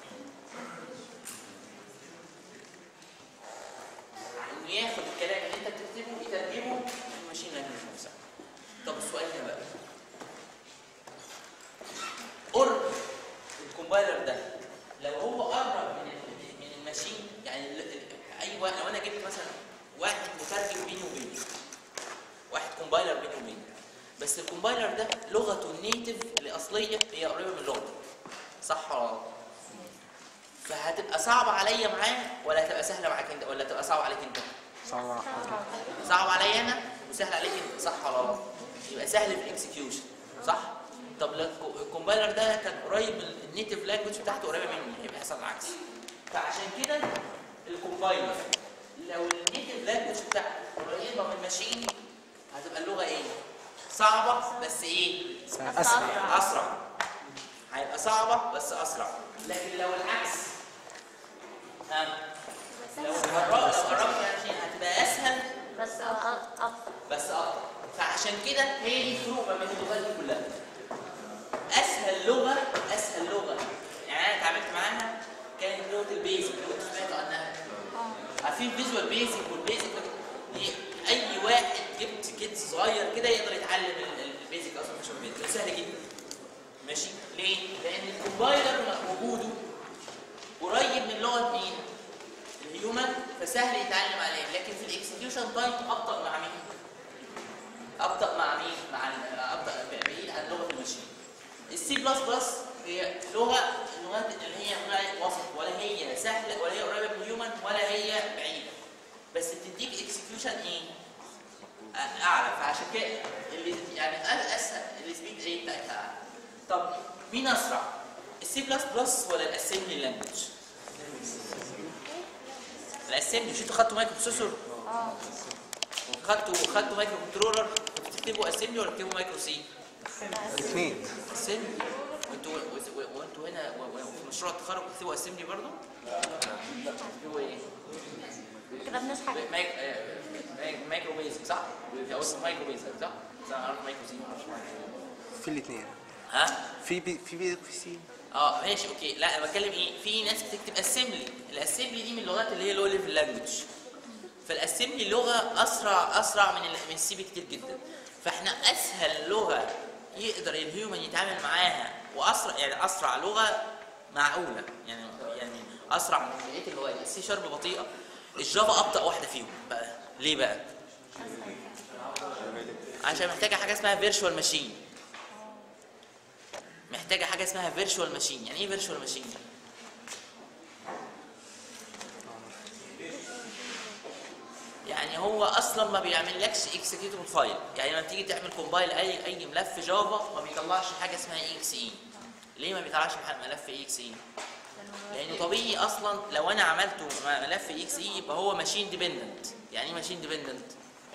انه ياخد الكلام اللي انت بتكتبه يترجمه للماشين لانجوج نفسها طب السؤال هنا بقى قرب الكومبايلر ده لو هو قرب من ال- من الماشين يعني ال- ال- اي واحد لو انا جبت مثلا واحد مترجم بيني وبينه واحد كومبايلر بيني وبينه بس الكومبايلر ده لغته النيتف الاصليه هي قريبه من لغتي صح ولا غلط؟ فهتبقى صعبه عليا معاه ولا هتبقى سهله معاك انت ولا هتبقى صعبه عليك انت؟ صعب صعب عليا انا وسهل عليك انت صح ولا غلط؟ يبقى سهل في الاكسكيوشن صح؟ طب لو الكو- الكومبايلر ده كان قريب من النيتف لانجوج بتاعته قريبه مني هيبقى يحصل العكس فعشان كده الكومبايلر لو النيتف لانجوج بتاعته قريبه من الماشين هتبقى اللغه ايه؟ صعبه بس ايه؟ اسرع اسرع هيبقى صعبه بس اسرع لكن لو العكس ها لو قربت لو قربت يعني هتبقى اسهل بس أ- أبسط بس اكتر فعشان كده هي دي الفروق ما بين اللغات دي كلها اسهل لغه اسهل لغه يعني انا اتعاملت معاها كانت لغه البيزك لو انتوا سمعتوا عنها عارفين الفيجوال بيزك والبيزك دي اي واحد جبت كيد صغير كده يقدر يتعلم ال- ال- البيزك اصلا مش بيزك سهل جدا ماشي ليه؟ لان الكومبايلر وجوده قريب من لغه مين؟ الهيومن فسهل يتعلم عليه لكن في الاكسكيوشن تايم ابطا مع مين؟ ابطا مع مين؟ مع ال- ابطا بعيد عن لغه الماشين. السي بلس بلس هي لغه اللغات اللي هي لغة وسط ولا هي سهله ولا هي قريبه من الهيومن ولا هي بعيده بس بتديك اكسكيوشن ايه؟ أ- اعلى فعشان كده اللي يعني أ- اسهل السبيد ايه بتاعتها اعلى طب مين اسرع؟ السي بلس بلس ولا الاسمبلي لانجوج؟ الاسمبلي مش انتوا خدتوا مايكرو بروسيسور؟ اه خدتوا خدتوا مايكرو كنترولر بتكتبوا اسمبلي ولا بتكتبوا مايكرو سي؟ الاثنين اسمبلي وانتوا و- و- وانتوا هنا و- و- في مشروع التخرج بتكتبوا اسمبلي برضه؟ بتكتبوا ايه؟ كده بنشحن مايك- آه، مايك- مايكرو بيزك صح؟ او اسمه مايكرو بيزك صح؟ صح عارف مايكرو سي معرفش مايكرو. في الاثنين ها؟ في بي في بي في سي اه ماشي اوكي لا انا بتكلم ايه في ناس بتكتب اسمبلي الاسمبلي دي من اللغات اللي هي لو ليفل لانجوج فالاسمبلي لغه اسرع اسرع من ال- من السي بكتير جدا فاحنا اسهل لغه يقدر الهيومن يتعامل معاها واسرع يعني اسرع لغه معقوله يعني يعني اسرع من بقيه اللغات السي شارب بطيئه الجافا ابطا واحده فيهم بقى ليه بقى عشان محتاجه حاجه اسمها فيرتشوال ماشين محتاجه حاجه اسمها فيرتشوال ماشين يعني ايه فيرتشوال ماشين يعني هو اصلا ما بيعملكش اكسكيوتبل فايل يعني لما تيجي تعمل كومبايل اي اي ملف جافا ما بيطلعش حاجه اسمها اي اكس اي ليه ما بيطلعش ملف اي اكس اي لانه طبيعي اصلا لو انا عملته م- ملف اي اكس اي يبقى هو ماشين ديبندنت يعني ايه ماشين ديبندنت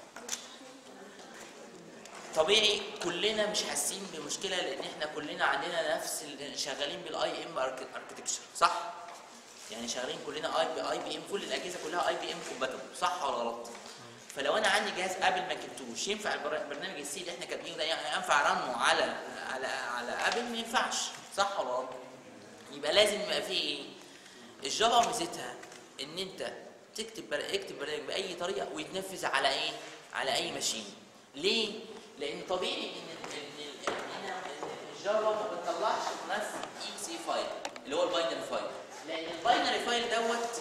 طبيعي كلنا مش حاسين بمشكله لان احنا كلنا عندنا نفس ال- شغالين بالاي ام اركتكشر صح يعني شغالين كلنا اي بي اي بي ام كل الاجهزه كلها اي بي ام كومباتبل صح ولا غلط فلو انا عندي جهاز ابل ما جبتوش ينفع البر- البرنامج السي اللي احنا كاتبينه ده ينفع رنه على على على ابل ما ينفعش صح ولا غلط يبقى لازم يبقى فيه ايه الجافا ميزتها ان انت تكتب بر... اكتب برنامج باي طريقه ويتنفذ على ايه على اي ماشين ليه لان طبيعي ان ان ان إن الجافا ما بتطلعش نفس اكس اي فايل اللي هو الباينري فايل لان الباينري فايل دوت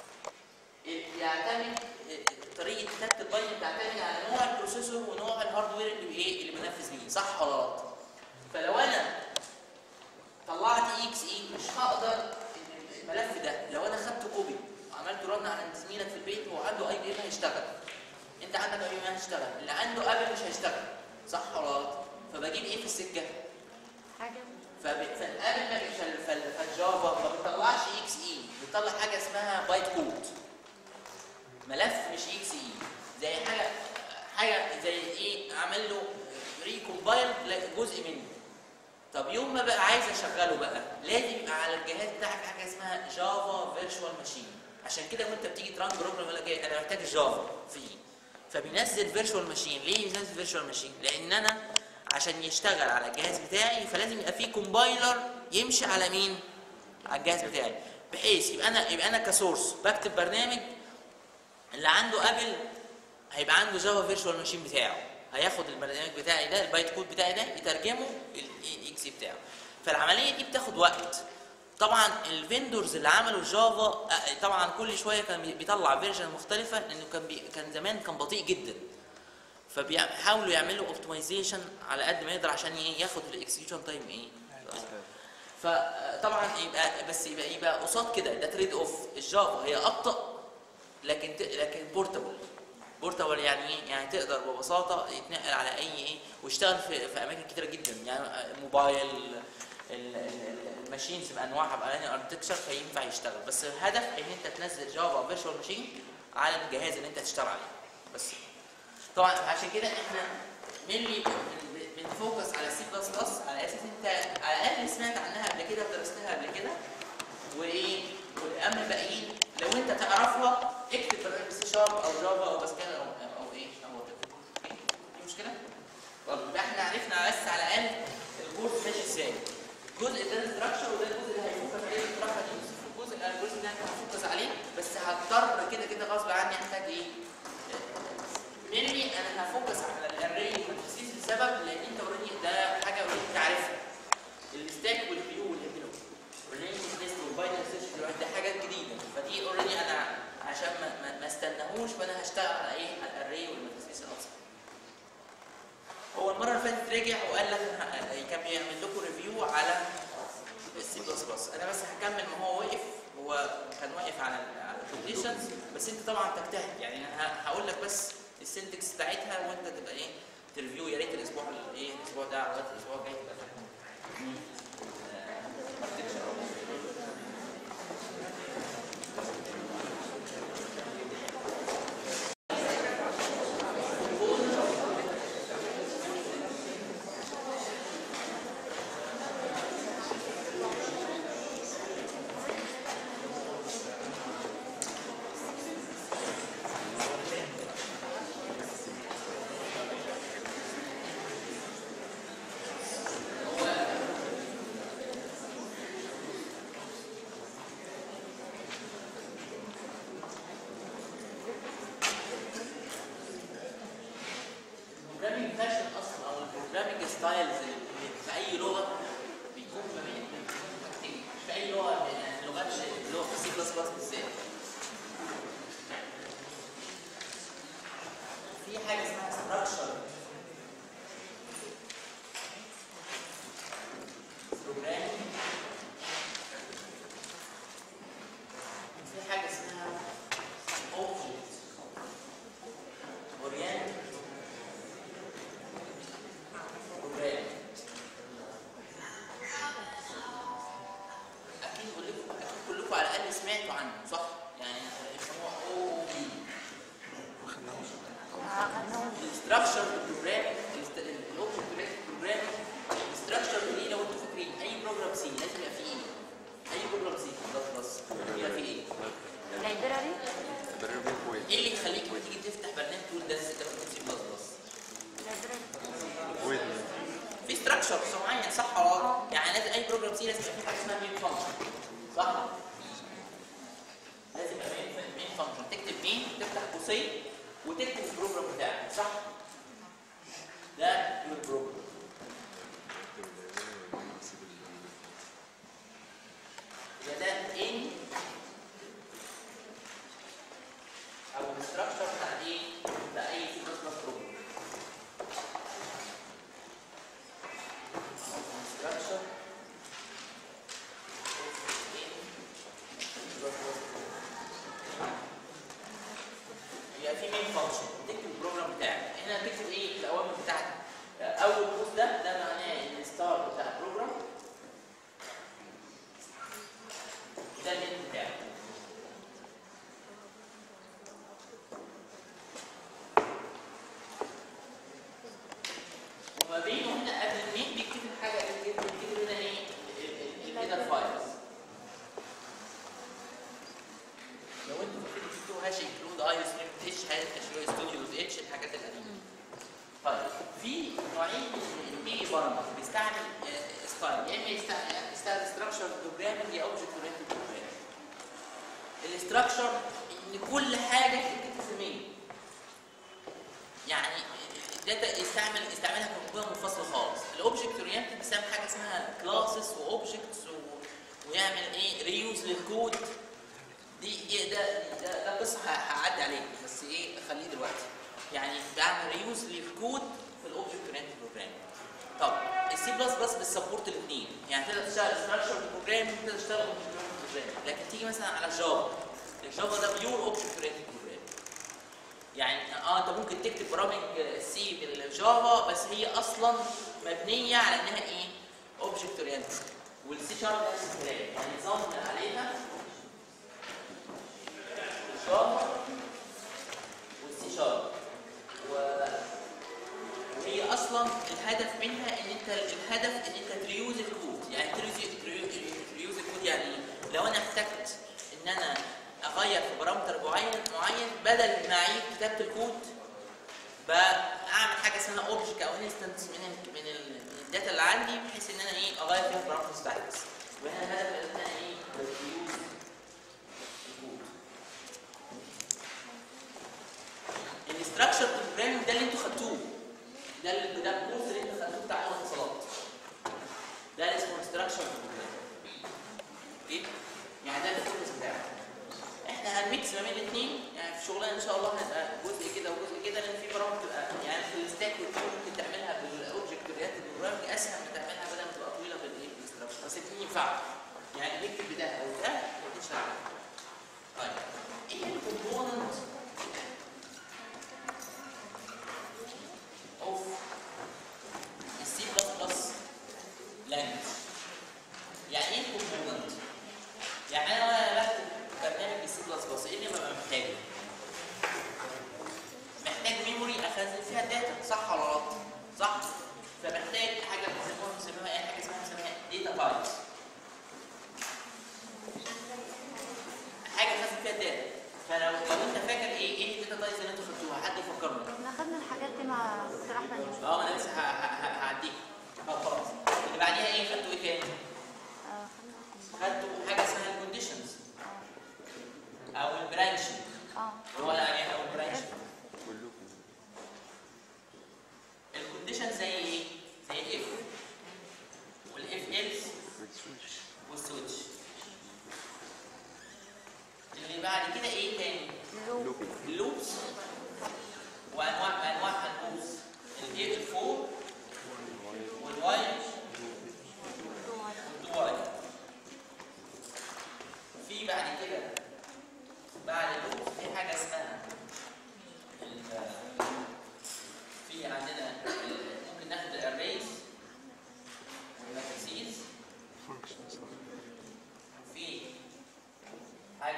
بيعتمد طريقه كتابه الباينري بتعتمد على نوع البروسيسور ونوع الهاردوير اللي بايه اللي بنفذ بيه صح ولا غلط فلو انا طلعت اكس اي مش هقدر الملف ده لو انا خدت كوبي وعملت رن على زميلك في البيت وهو عنده اي بي ام هيشتغل انت عندك اي بي ام هيشتغل اللي عنده ابل مش هيشتغل صح ولا غلط فبجيب ايه في السكه حاجه فب- فالابل ما فال- فال- فالجافا ما بتطلعش اكس اي بتطلع حاجه اسمها بايت كود ملف مش اكس اي زي حاجه حاجه زي ايه عمل له ريكومبايل جزء منه طب يوم ما بقى عايز اشغله بقى لازم يبقى على الجهاز بتاعك حاجه اسمها جافا فيرتشوال ماشين عشان كده وانت بتيجي تران بروجرام يقول لك ايه انا محتاج جافا فيه فبينزل فيرتشوال ماشين ليه بينزل فيرتشوال ماشين لان انا عشان يشتغل على الجهاز بتاعي فلازم يبقى فيه كومبايلر يمشي على مين على الجهاز بتاعي بحيث يبقى انا يبقى انا كسورس بكتب برنامج اللي عنده ابل هيبقى عنده جافا فيرتشوال ماشين بتاعه هياخد البرنامج بتاعي ده البايت كود بتاعي ده يترجمه الاكس بتاعه فالعمليه دي بتاخد وقت طبعا الفيندورز اللي عملوا الجافا آه، طبعا كل شويه كان بي- بيطلع فيرجن مختلفه لانه كان بي كان زمان كان بطيء جدا فبيحاولوا يعملوا اوبتمايزيشن على قد ما يقدر عشان إيه؟ ياخد الاكسكيوشن تايم ايه فطبعا يبقى بس يبقى يبقى قصاد كده ده تريد اوف الجافا هي ابطا لكن ت... لكن بورتابل بورتابل يعني ايه؟ يعني تقدر ببساطه يتنقل على اي ايه ويشتغل في, في اماكن كتيره جدا يعني موبايل ال- ال- ال- الماشينز بانواعها بانواع اركتكشر فينفع يشتغل بس الهدف ان انت تنزل جافا فيرتشوال ماشين على الجهاز اللي انت هتشتغل عليه بس طبعا عشان كده احنا ملي بنفوكس على سي بلس بلس على اساس انت على الاقل سمعت عنها قبل كده ودرستها قبل كده وايه واما الباقيين لو انت تعرفها اكتب برنامج سي شارب او جافا او باسكال او او ايه او whatever. دي مشكله؟ طب يبقى احنا عرفنا بس على الاقل الكورس ماشي ازاي الجزء ده الاستراكشر وده الجزء اللي هيفوكس عليه الصراحه دي الجزء الالجوريزم ده هنفوكس عليه بس هضطر كده كده غصب عني احتاج ايه؟ مينلي انا هفوكس على الاري والتخصيص لسبب لان انت اوريدي ده حاجه اوريدي انت عارفها الستاك والفيو والهيبلو والرينج ليست والباينري سيرش ده حاجات جديده فدي اوريدي انا عشان ما, ما, ما استناهوش فانا هشتغل على ايه؟ على الاري والماتريسيس الاصغر. هو المره اللي فاتت رجع وقال لك ه- كان بيعمل لكم ريفيو على السي بلس بلس انا بس هكمل ما هو وقف هو كان واقف على على الكونديشنز بس انت طبعا تجتهد يعني انا ه- هقول لك بس السنتكس بتاعتها وانت تبقى ايه تريفيو يا ريت الاسبوع ال- ايه الاسبوع ده او الاسبوع الجاي تبقى فاهم. البروجرامينج فاشن اصلا او البروجرامينج ستايلز اللي في اي لغه بيكون ما بين حاجتين مش في اي لغه يعني لغات لغه في سي بلس بلس بالذات في حاجه اسمها ستراكشر بروجرامينج في حاجه اسمها اوبجكت اورينتد بروجرام اكيد كلكم اكيد كلكم على الاقل سمعتوا عنه صح؟ يعني يسموها او بي الاستراكشر بروجرامينج الاوبجكت بروجرامينج الاستراكشر دي لو انتوا فاكرين اي بروجرام سي لازم يبقى فيه ايه؟ اي بروجرام سي بلس بلس يبقى فيه ايه؟ لايبراري ايه اللي يخليك لما تيجي تفتح برنامج تقول ده ده سي بلس بلس؟ لايبراري في ستراكشر معين صح ولا غلط؟ يعني لازم اي بروجرام سي لازم يبقى فيه حاجه اسمها مين فانكشن صح؟ لازم يبقى مين مين فانكشن تكتب مين تفتح قوسين وتكتب البروجرام بتاعك صح؟ ده يور بروجرام يبقى ده ان او الاستراكشر بتاع ايه؟ بتاع اي سي بلس بلس بروجرام structure يبقى في مين فانكشن تكتب البروجرام بتاعك هنا تكتب ايه الاوامر بتاعتك اول قوس ده ده معناه ان الستار بتاع البروجرام ده الانت بتاعك وما بينه هنا قبل المين بيكتب الحاجه اللي بيكتب بيكتب هنا ايه الهيدر فايلز لو انتوا فاكرين شفتوا هاش انكلود اي اس اتش هاش ستوديو اتش الحاجات القديمه طيب في نوعين من الميني برامج بيستعمل آه، ستايل يا اما يستعمل يستعمل ستراكشر بروجرامنج يا اوبجكت اورينتد بروجرامنج الاستراكشر ان كل حاجه تكتب في المين يعني الداتا يستعمل يستعملها كمجموعه منفصله خالص الاوبجكت اورينتد بيستعمل حاجه اسمها كلاسز واوبجكتس ويعمل ايه ريوز للكود دي دي ده ده, ده قصه ه- هعدي عليه بس ايه خليه دلوقتي يعني بعمل ريوز للكود في الاوبجكت اورينتد بروجرامينج طب السي بلس بلس بتسبورت الاثنين يعني تقدر تشتغل ستراكشر بروجرامينج تقدر تشتغل اوبجكت اورينتد بروجرامينج لكن تيجي مثلا على جافا الجافا ده بيور اوبجكت اورينتد بروجرامينج يعني اه انت ممكن تكتب برامج سي بالجافا بس هي اصلا مبنيه على انها ايه؟ اوبجكت اورينتد والسي شارب نفس الكلام يعني نظام عليها الجافا والسي شارب و... وهي اصلا الهدف منها ان انت الهدف ان انت تريوز الكود يعني تريوز تريوز الكود يعني إيه؟ لو انا احتجت ان انا اغير في بارامتر معين معين بدل ما اعيد كتابه الكود بعمل حاجه اسمها اوبجكت او انستنس من ال من, ال من الداتا اللي عندي بحيث ان انا ايه اغير فيها البارامترز بتاعتي بس وهنا الهدف ان انا ايه بريوز الكود الاستراكشر بروجرامينج ده اللي انتوا خدتوه ده ال- ده الكورس اللي انتوا خدتوه بتاع الاتصالات ده اللي اسمه استراكشر اوكي يعني ده الكورس بتاعه احنا هنميكس ما بين الاثنين يعني في شغلنا ان شاء الله هيبقى جزء كده وجزء كده لان في برامج بتبقى يعني في الستاك والكود ممكن تعملها بالاوبجكت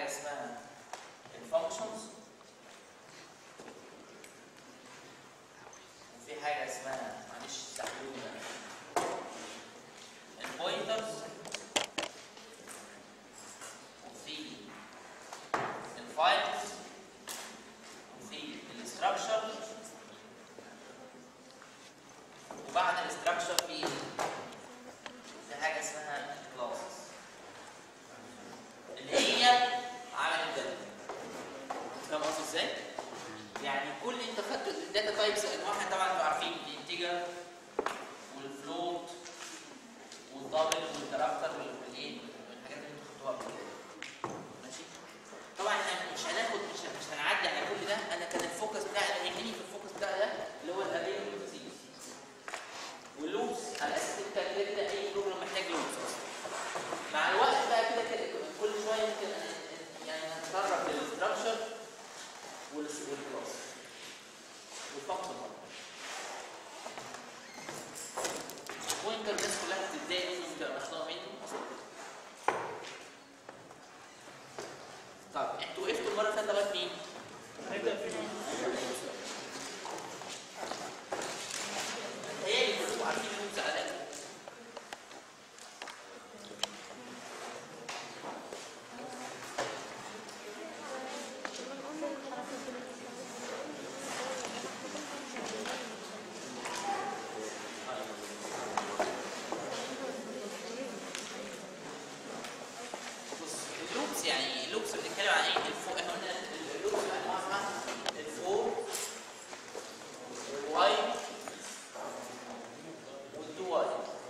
حاجه اسمها الفانكشنز وفي حاجه اسمها معلش استحملوني البوينترز وفي الفايلز وفي الاستراكشر وبعد الاستراكشر في في حاجه اسمها كلاسز اللي هي عملت ده فاهم قصدي ازاي؟ يعني كل انت خدت الداتا تايبس انواعها طبعا انتوا عارفين الانتجر والفلوت والدبل والكاركتر والايه والحاجات اللي انتوا خدتوها قبل كده ماشي طبعا احنا مش هناخد مش مش هنعدي على كل ده انا كان الفوكس بتاعي اللي يهمني في الفوكس بتاعي ده اللي هو الاري والتسيس واللوبس على اساس انت كده كده اي بروجرام محتاج لوبس اصلا مع الوقت بقى كده كده كل شويه ممكن يعني هنتطرق للاستراكشر والكلاس والفانكشن برضه وانت الناس كلها بتتضايق منه وبتبقى مخنوقه منه اصلا طب انتوا وقفتوا المره اللي فاتت لغايه مين؟ هي كلكم عارفين انهم سعداء بص اللوبس يعني اللوبس بنتكلم عن ايه؟ الفو احنا قلنا اللوبس انواع اسمها الفور والواي والتو واي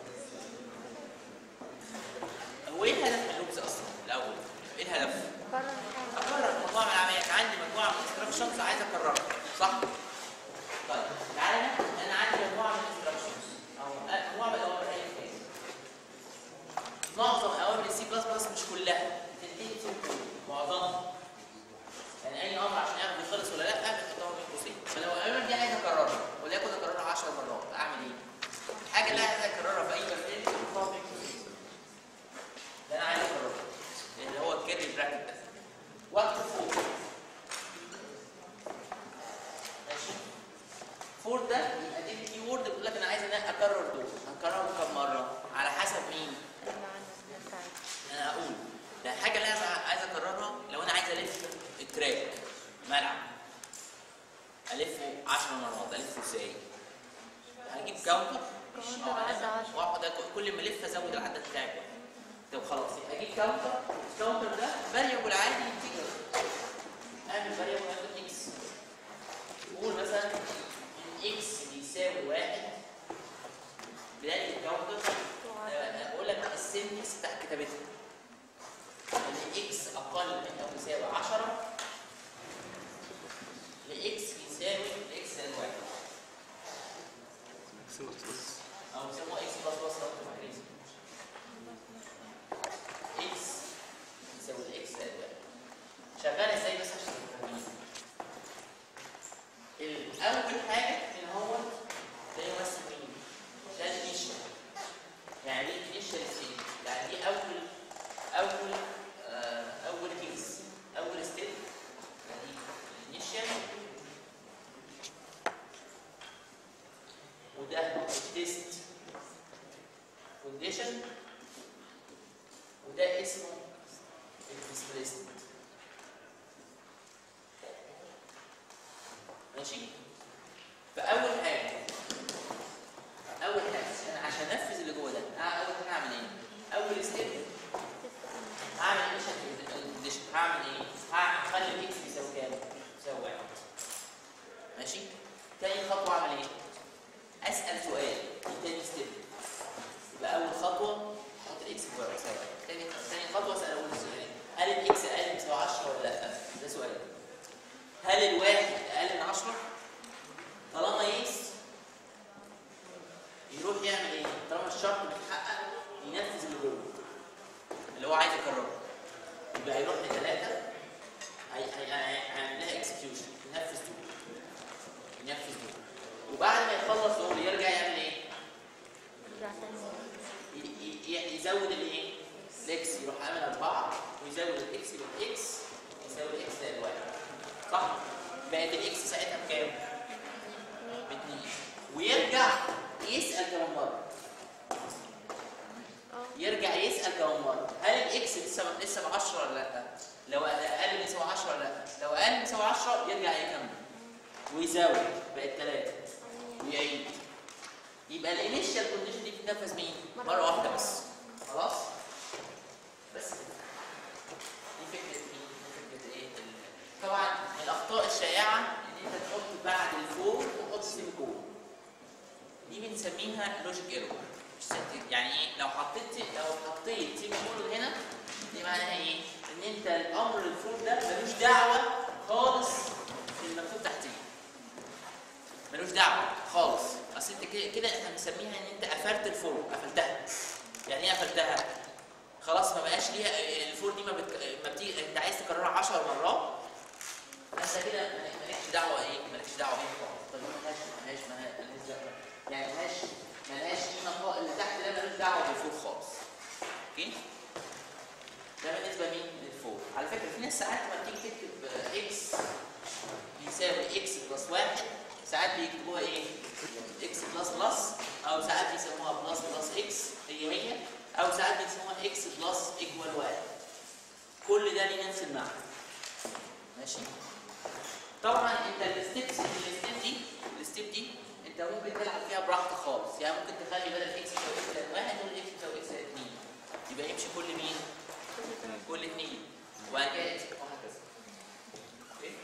هو ايه الهدف من اللوبس اصلا الاول؟ ايه الهدف؟ اكرر مجموعه من العمليات عندي مجموعه من الانستراكشنز عايز اكررها صح؟ طيب تعالى ناخد انا عندي مجموعه من الانستراكشنز او مجموعه من الاوامر اي كيس معظم اوامر السي بلس بلس مش كلها بتنتهي بسيمبل معظمها يعني اي امر عشان ياخد يخلص ولا لا بتحطها بين قوسين فلو الاوامر دي عايز اكررها وليكن اكررها 10 مرات اعمل ايه؟ الحاجه اللي عايز اكررها في اي برنامج بحطها بين قوسين ده انا عايز اكررها اللي هو الكيرلي براكت ده واكتب فوق ماشي فور ده يبقى دي الكي وورد بيقول لك انا عايز ان انا اكرر دول هكررهم كم مره على حسب مين انا هقول ده الحاجه اللي انا عايز- عايز اكررها لو انا عايز الف التراك ملعب الفه 10 مرات الفه ازاي؟ هجيب كاونتر كاونتر عدى عشرة. واقعد أك- كل ما الف ازود العدد بتاعي بقى. طب خلاص هجيب كاونتر الكاونتر ده فاريبل عادي انتجر اعمل فاريبل هاخد اكس قول مثلا ان اكس بيساوي واحد بدايه الكاونتر آه، بقول لك السنتكس بتاع كتابتها ان اكس اقل من او يساوي 10 لاكس بيساوي لاكس زائد واحد او بيسموها اكس بلس بلس لو انتوا فاكرين اكس يساوي الاكس زائد واحد شغال ازاي بس عشان تفهمين الاول حاجه ان هو ده يمثل مين؟ ده الانيشال يعني ايه الانيشال ستيت؟ يعني دي اول اول آه اول كيس اول ستيت يعني الانيشال وده التيست كونديشن وده اسمه الديسبيسمنت ماشي فاول حاجه اول حاجه انا عشان انفذ اللي جوه ده أنا اول حاجه اعمل ايه اول ستيب هعمل انيشال كونديشن هعمل ايه هعمل اخلي الاكس يساوي كام يساوي واحد ماشي تاني خطوه اعمل ايه اسال سؤال دي تاني ستيب يبقى اول خطوه احط الاكس جوه يساوي واحد. تاني تاني خطوه اسال اول سؤال هل الاكس اقل من يساوي 10 ولا لا ده سؤال هل الواحد اقل من 10 طالما يس يروح يعمل ايه طالما الشرط بيتحقق ينفذ اللي جوه اللي هو عايز يكرره يبقى هيروح لثلاثه هيعمل لها اكسكيوشن ينفذ دول ينفذ دول وبعد ما يخلص دول يرجع يعمل ايه؟ ي- ي- ي- يزود الايه؟ الاكس يروح عامل اربعه ويزود الاكس يبقى اكس يساوي الاكس زائد واحد صح؟ بقت الاكس ساعتها بكام؟ باتنين ويرجع يسأل كمان مرة يرجع يسأل كمان مرة هل الاكس لسه لسه ب 10 ولا لا؟ لو اقل من يساوي 10 ولا لا؟ لو اقل من يساوي 10 يرجع يكمل ويزود بقت 3 ويعيد يبقى الانيشال كونديشن دي بتنفذ مين؟ مرة واحدة بس خلاص؟ بس كده. دي فكرة مين؟ دي فكرة ايه؟ ال- طبعا من الاخطاء الشائعة ان انت تحط بعد الفور تحط سيمي كولون دي بنسميها لوجيك ايرور يعني ايه لو حطيت لو حطيت سيمي كولون هنا دي معناها ايه ان انت الامر الفور ده ملوش دعوه خالص بالمكتوب تحتيه ملوش دعوه خالص اصل انت كده كده احنا بنسميها ان انت قفلت الفور قفلتها يعني ايه قفلتها خلاص ما بقاش ليها الفور دي ما, بت... ما بتيجي انت عايز تكررها 10 مرات انت كده مالكش دعوه ايه مالكش دعوه بيها خالص طب مالهاش مالهاش مالهاش دعوة. يعني مالهاش مالهاش قيمه خالص اللي تحت ده مالوش دعوه بالفور خالص اوكي ده بالنسبه مين للفور على فكره في ناس ساعات لما بتيجي تكتب اكس بيساوي اكس بلس واحد ساعات بيكتبوها ايه اكس بلس بلس او ساعات بيسموها بلس بلس اكس هي هي او ساعات بيسموها اكس بلس ايكوال واحد كل ده ليه نفس المعنى ماشي طبعا انت الستبس الستيب دي الستيب دي انت ممكن تلعب فيها براحتك خالص يعني ممكن تخلي بدل اكس يساوي اكس زائد واحد تقول اكس يساوي اكس زائد اثنين يبقى يمشي كل مين؟ كل اثنين وبعد كده اكس وهكذا اوكي؟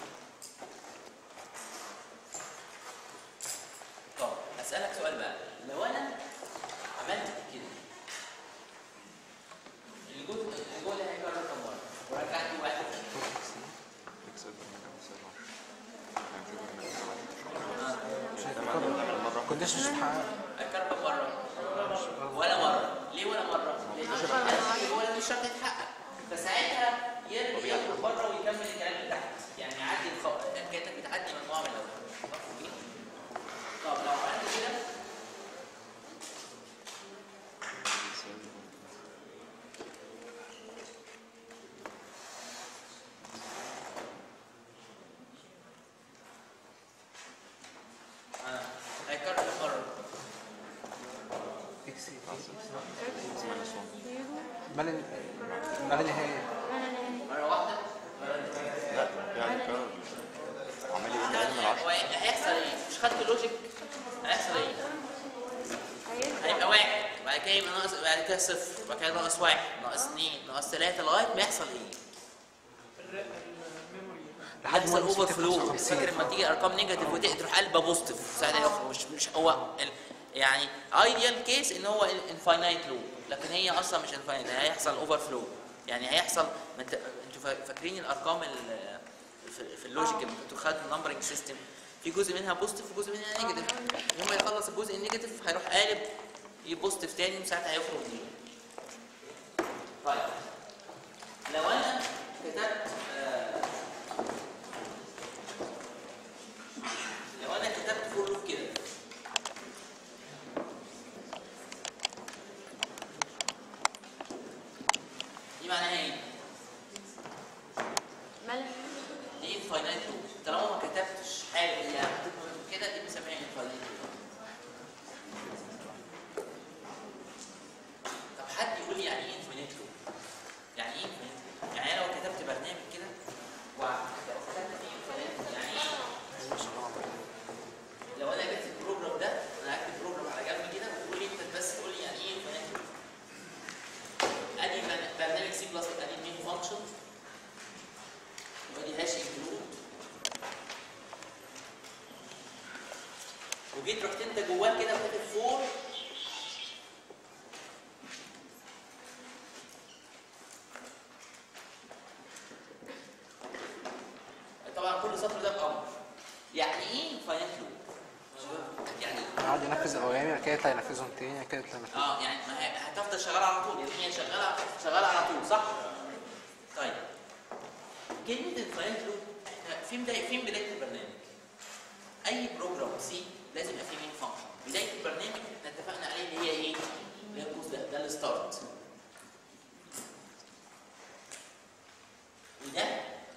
طب اسالك سؤال بقى لو انا عملت كده الجزء الجزء اللي هيكرر كم مره ورجعت واحد كونديشن مش محقق هيكرر كم مره ولا مره ليه ولا مره لان هو مش شرط يتحقق فساعتها يرجع يخرج بره ويكمل الكلام اللي تحت يعني يعدي الخط كانك بتعدي مجموعه من الاول أوكي؟ طب لو عملت كده آه، هيكرر كم مره اكس ما لا ما لا نهايه مره واحده مره اتنين. لا يعني كان عمال يقول لي من هو 10 هيحصل ايه؟ مش خدت اللوجيك هيحصل ايه؟ هيبقى واحد بعد كده يبقى ناقص بعد كده صفر بعد كده ناقص واحد ناقص اثنين ناقص ثلاثة لغاية ما يحصل ايه؟ لحد يحصل ما اوفر فلو 55. فاكر لما تيجي ارقام نيجاتيف وتروح قلبه بوزيتيف ساعتها يخرج مش مش هو ال- يعني ايديال كيس ان هو انفاينايت لو لكن هي اصلا مش انفاينايت هيحصل اوفر فلو يعني هيحصل ما انت انتوا فا- فاكرين الارقام ال- في- في اللوجيك لما كنتوا خدتوا النمبرنج سيستم في جزء منها بوزيتيف وجزء منها نيجاتيف لما يخلص الجزء النيجاتيف هيروح قالب بوزيتيف تاني وساعتها هيخرج زيرو طيب لو انا كتبت آه، لو انا كتبت فور لوب كده دي معناها ايه؟ ملح دي انفاينايت لوب طالما ما كتبتش حاجه يعني حطيت نقطة كده دي بنسميها انفاينايت لوب طب حد يقول لي يعني ايه انفاينايت لوب؟ يعني ايه انفاينايت لوب؟ يعني انا لو كتبت برنامج كده وكتبت فيه انفاينايت يعني ايه؟ لو انا جبت البروجرام ده انا هكتب بروجرام على جنب كده وتقول لي انت بس تقول لي يعني ايه انفاينايت لوب؟ ادي برن- برنامج سي بلس ادي المين فانكشن ودي هاش انكلود وجيت رحت انت جواه كده وكاتب فور طبعا كل سطر ده بامر يعني ايه فاينل لوب؟ يعني إيه؟ قعد ينفذ الاوامر بعد كده يطلع ينفذهم تاني بعد كده يطلع ينفذهم اه يعني ما هي هتفضل شغاله على طول يعني هي شغاله شغاله على طول صح؟ طيب كلمه الفاينل لوب احنا فين بدايه فين بدايه البرنامج؟ اي بروجرام سي لازم يبقى فيه مين فانكشن بدايه البرنامج احنا اتفقنا عليه اللي هي ايه؟ اللي هي القوس ده ده الستارت وده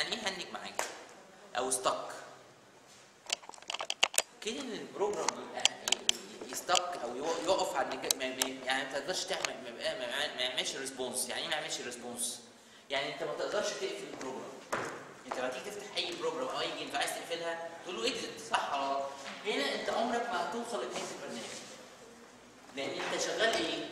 يعني ايه هنج معاك او ستك كده ان البروجرام يبقى يستك او يق- يقف عند الج- ما- ما- يعني ما تقدرش تعمل ما يبقى- ما- ما يعملش ريسبونس يعني ايه ما يعملش ريسبونس يعني انت ما تقدرش تقفل البروجرام انت لما تيجي تفتح اي بروجرام او اي جيم عايز تقفلها تقول له اكزت صح ولا غلط؟ هنا انت عمرك ما هتوصل لنهايه البرنامج لان انت شغال ايه؟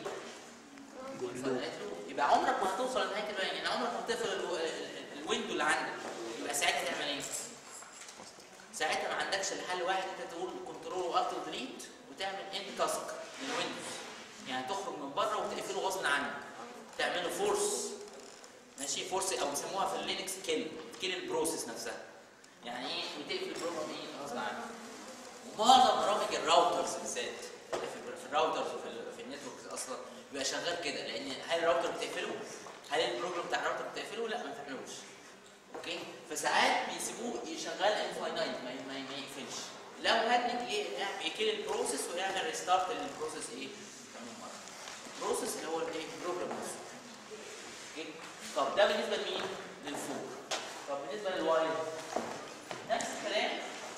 يبقى عمرك ما هتوصل لنهايه البرنامج يعني عمرك ما هتقفل الو- ال- ال- الويندو اللي عندك يبقى ساعتها تعمل ايه؟ ساعتها ما عندكش الا حل واحد انت تقول كنترول والت ديليت وتعمل اند تاسك للويندوز يعني تخرج من بره وتقفله غصب عنك تعمله فورس ماشي فورس او بيسموها في اللينكس كيل كيل البروسيس نفسها يعني ايه بتقفل البروجرام ايه غصب عنك ومعظم برامج الراوترز بالذات في في الراوترز وفي ال- في النتوركس اصلا بيبقى شغال كده لان هل الراوتر بتقفله؟ هل البروجرام بتاع الراوتر بتقفله؟ لا ما بتعملوش اوكي فساعات بيسيبوه يشغل انفاينايت ما, ما, ما يقفلش لو هنج يكل البروسيس ويعمل ريستارت للبروسيس ايه؟ كمان مره البروسيس اللي هو الايه؟ البروجرام نفسه اوكي طب ده بالنسبه لمين؟ للفور طب بالنسبه للوايل نفس الكلام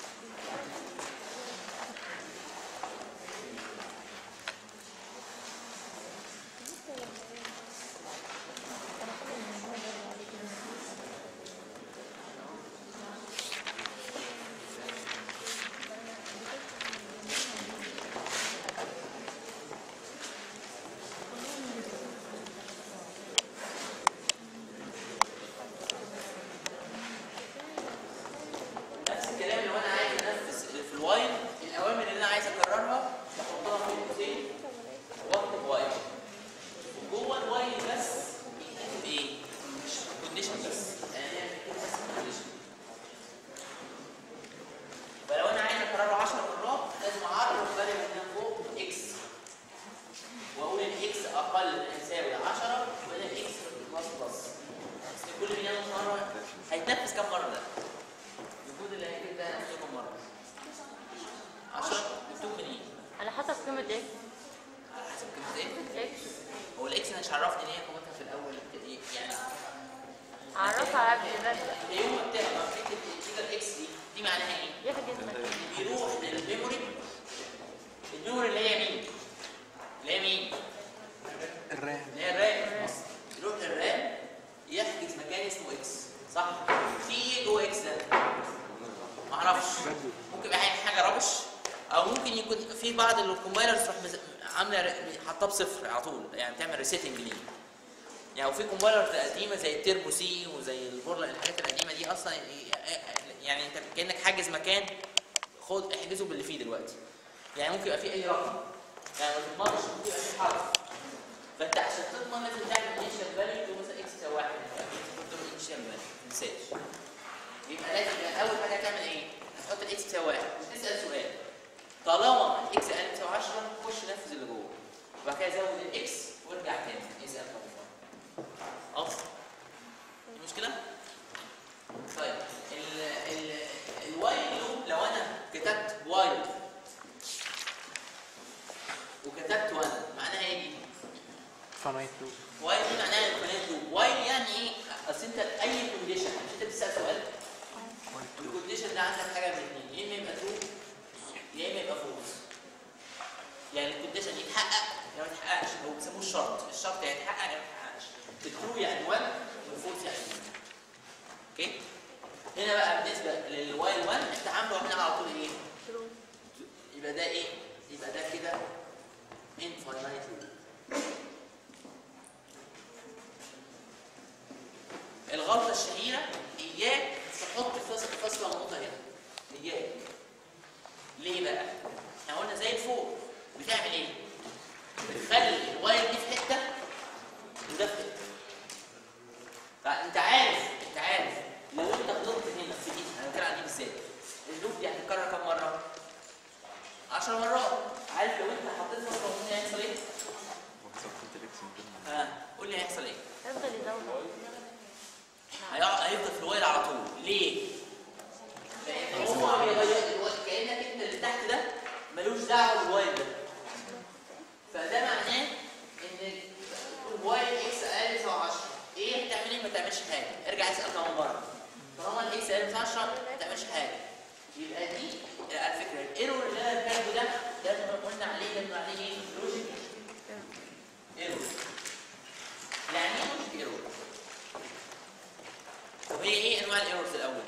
نفس الكلام لو انا عايز انفذ في الوايل الاوامر اللي انا عايز اكررها بحطها في قوسين واكتب وايل وجوه الوايل بس بيكتب ايه؟ مش كونديشن بس يعني انا بكتب بس كونديشن فلو انا عايز اكرره 10 مرات لازم اعرف فاريبل هنا فوق اكس واقول ان اكس اقل من يساوي 10 وهنا اكس بلس بلس بس كل ما يعمل مره هيتنفذ كام مره ده؟ الوجود اللي هيجيب ده هنفذه كام مره؟ 10 مكتوب منين؟ على حسب قيمة اكس على حسب قيمه ايه؟ اكس هو الاكس انا مش عرفني ان هي قيمتها في الاول إيه؟ يعني عرفها قبل ده يوم ما بتاخد ما بتكتب الفيجر اكس دي دي معناها ايه؟ يحجز مكان بيروح للميموري الميموري اللي هي مين؟ اللي هي مين؟ الرام اللي هي الرام يروح للرام يحجز مكان اسمه اكس صح؟ في ايه جوه اكس ده؟ معرفش ممكن يبقى حاجه ربش او ممكن يكون في بعض الكومبايلرز تروح مز- عامله ر- حاطاه بصفر على طول يعني بتعمل ريسيتنج ليه يعني وفي كومبايلرز قديمه زي التيربو سي وزي البورلا الحاجات القديمه دي اصلا يعني انت كانك حاجز مكان خد احجزه باللي فيه دلوقتي يعني ممكن يبقى فيه اي رقم يعني ما تضمنش ممكن يبقى فيه حرف فانت عشان تضمن لازم تعمل انيشال فاليو تقول مثلا اكس تساوي واحد تقول انيشال فاليو ما تنساش يبقى لازم يبقى اول حاجه تعمل ايه؟ هتحط الاكس تساوي واحد وتسال سؤال طالما الاكس اقل تساوي 10 خش نفذ اللي جوه وبعد كده زود الاكس وارجع تاني اسال طبعا خلاص المشكله؟ طيب ال ال الوايل لوب لو انا كتبت وايل وكتبت 1 معناها ايه دي؟ فنايت لوب وايل دي معناها الكونات لوب وايل يعني ايه؟ اصل انت اي كونديشن مش انت بتسال سؤال الكونديشن ده عندك حاجه من اثنين يا اما يبقى ترو يا اما يبقى فولس يعني الكونديشن يتحقق يا ما يتحققش هو بيسموه الشرط الشرط يا يتحقق يا ما يتحققش الترو يعني 1 والفولس يعني 2 اوكي هنا بقى بالنسبه للوايل 1 انت عامله هنا على طول ايه؟ يبقى ده ايه؟ يبقى ده كده infinite loop الغلطة الشهيرة إياك تحط فاصل فاصلة نقطة هنا إياك ليه بقى؟ احنا قلنا زي الفوق بتعمل إيه؟ بتخلي الواير دي في حتة وده في حتة فأنت عارف أنت عارف لو أنت غلطت هنا في دي أنا بتكلم عن دي بالذات اللوب دي هتتكرر كم مرة؟ 10 مرات عارف لو أنت حطيت فاصلة ونقطة هيحصل إيه؟ ها قول لي هيحصل إيه؟ يفضل يزود هيقع- هيفضل في الوايل على طول ليه؟ لان هو بيغير الوايل كانك انت اللي تحت ده ملوش دعوه بالوايل ده فده معناه ان الوايل اكس اقل يساوي 10 ايه هتعمل ايه ما تعملش حاجه ارجع اسال كمان مره طالما سالب 10 ما تعملش حاجه يبقى دي على فكره الايرور اللي انا كاتبه ده ده اللي قلنا عليه ده قلنا عليه ايه؟ لوجيك ايرور يعني ايه لوجيك ايرور؟ طب هي ايه انواع الايرورز الاول؟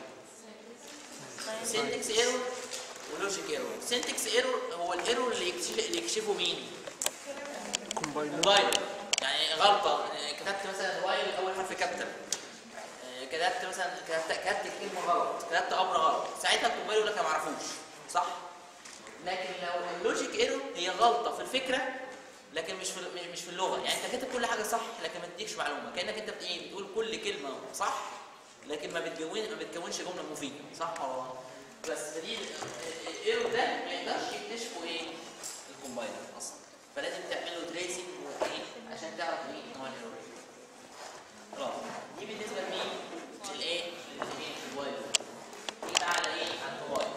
سنتكس ايرور ولوجيك ايرور سنتكس ايرور هو الايرور اللي يكشف اللي يكشفه مين؟ كومباينر موبايل يعني غلطه آه، كتبت مثلا موبايل اول حرف كابيتال آه، كتبت مثلا كتبت كتبت كلمه غلط كتبت امر غلط ساعتها الكومبايل يقول لك انا ما اعرفوش صح لكن لو اللوجيك ايرور هي غلطه في الفكره لكن مش في مش- مش في اللغه يعني انت كاتب كل حاجه صح لكن ما تديكش معلومه كانك انت بت- ايه بتقول كل كلمه صح لكن ما بتكون ما بتكونش جمله مفيده صح ولا غلط؟ بس فدي الايرور ده ما يقدرش يكتشفه ايه الكومبايلر اصلا فلازم تعمل له تريسنج وايه عشان تعرف ايه هو الايرور خلاص دي بالنسبه لمين؟ للايه؟ للايه؟ للواير دي بقى على ايه؟ على الموبايل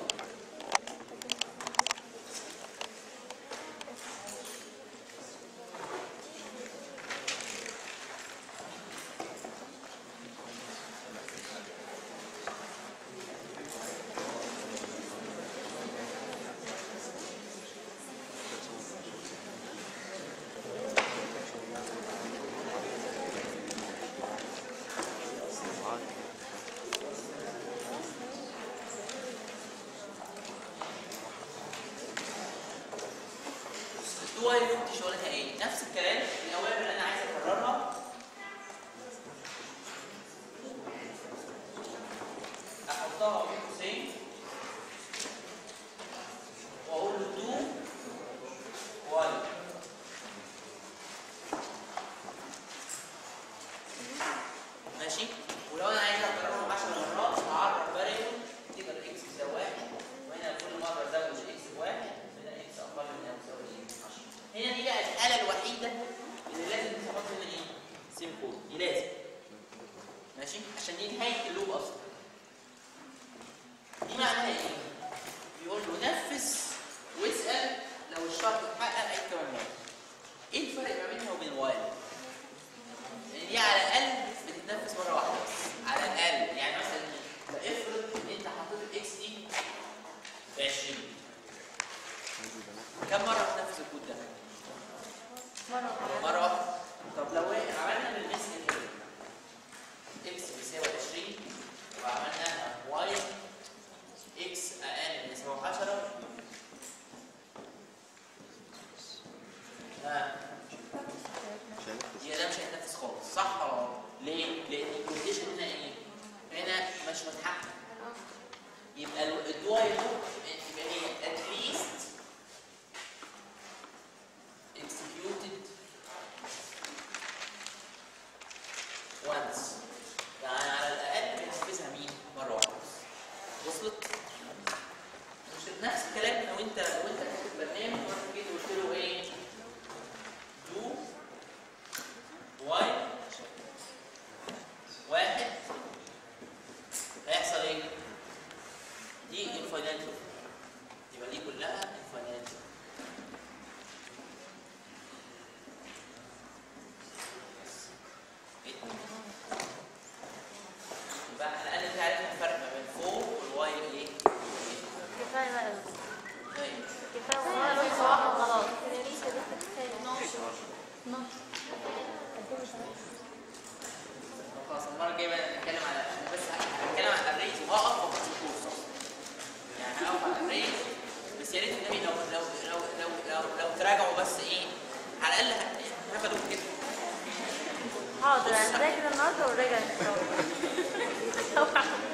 الدول دي شغلتها ايه؟ نفس الكلام الاوامر اللي انا عايز اكررها احطها بين قوسين واقول له دو وايل ماشي ولو انا عايز اكررهم 10 مرات هعرف فاريبل تبقى الاكس بيساوي واحد وهنا كل مره ازود الاكس بواحد هنا اكس اقل من او يساوي ايه 10 هنا دي بقى الحاله الوحيده اللي لازم تحط هنا ايه سيم كود دي لازم ماشي عشان دي نهايه اللوب اصلا دي معناها ايه بيقول له نفذ واسال لو الشرط اتحقق اي كمان مره ايه الفرق ما بينها وبين الوايل لان دي على الاقل بتتنفذ مره واحده بس على الاقل يعني مثلا افرض ان انت حطيت الاكس دي ب 20 كم مره بتنفذ الكود ده؟ مرة واحدة. مره واحده طب لو إيه عملنا بالمثل كده اكس بيساوي 20 وعملناها واي اكس اقل من يساوي 10 ها هي ده مش هيتنفذ خالص صح ولا غلط؟ ليه؟ لان الكونديشن هنا ايه؟ هنا مش متحقق يبقى ال- الدواي لوب يبقى هي at least executed once يعني على الاقل بينفذها مين؟ مره واحده بس. وصلت؟ مش نفس الكلام لو انت لو انت كاتب برنامج ورحت جيت قلت له ايه؟ دو واي واحد هيحصل ايه؟ دي الفاينانت يبقى دي كلها الفاينانت يبقى على الاقل انت عرفت الفرق ما بين فوق والواي ايه؟ كفاية بقى ايه؟ كفاية والله لو واحد خلاص خلاص المره الجايه بقى نتكلم على بس هتكلم عن الريز وهو اقوى في الكورس أصلاً. يعني اقوى على الريز بس يا ريت النبي لو لو لو لو لو, لو تراجعوا بس ايه على الاقل ه- هبدوا كده حاضر هنذاكر النهارده ونراجع ان شاء الله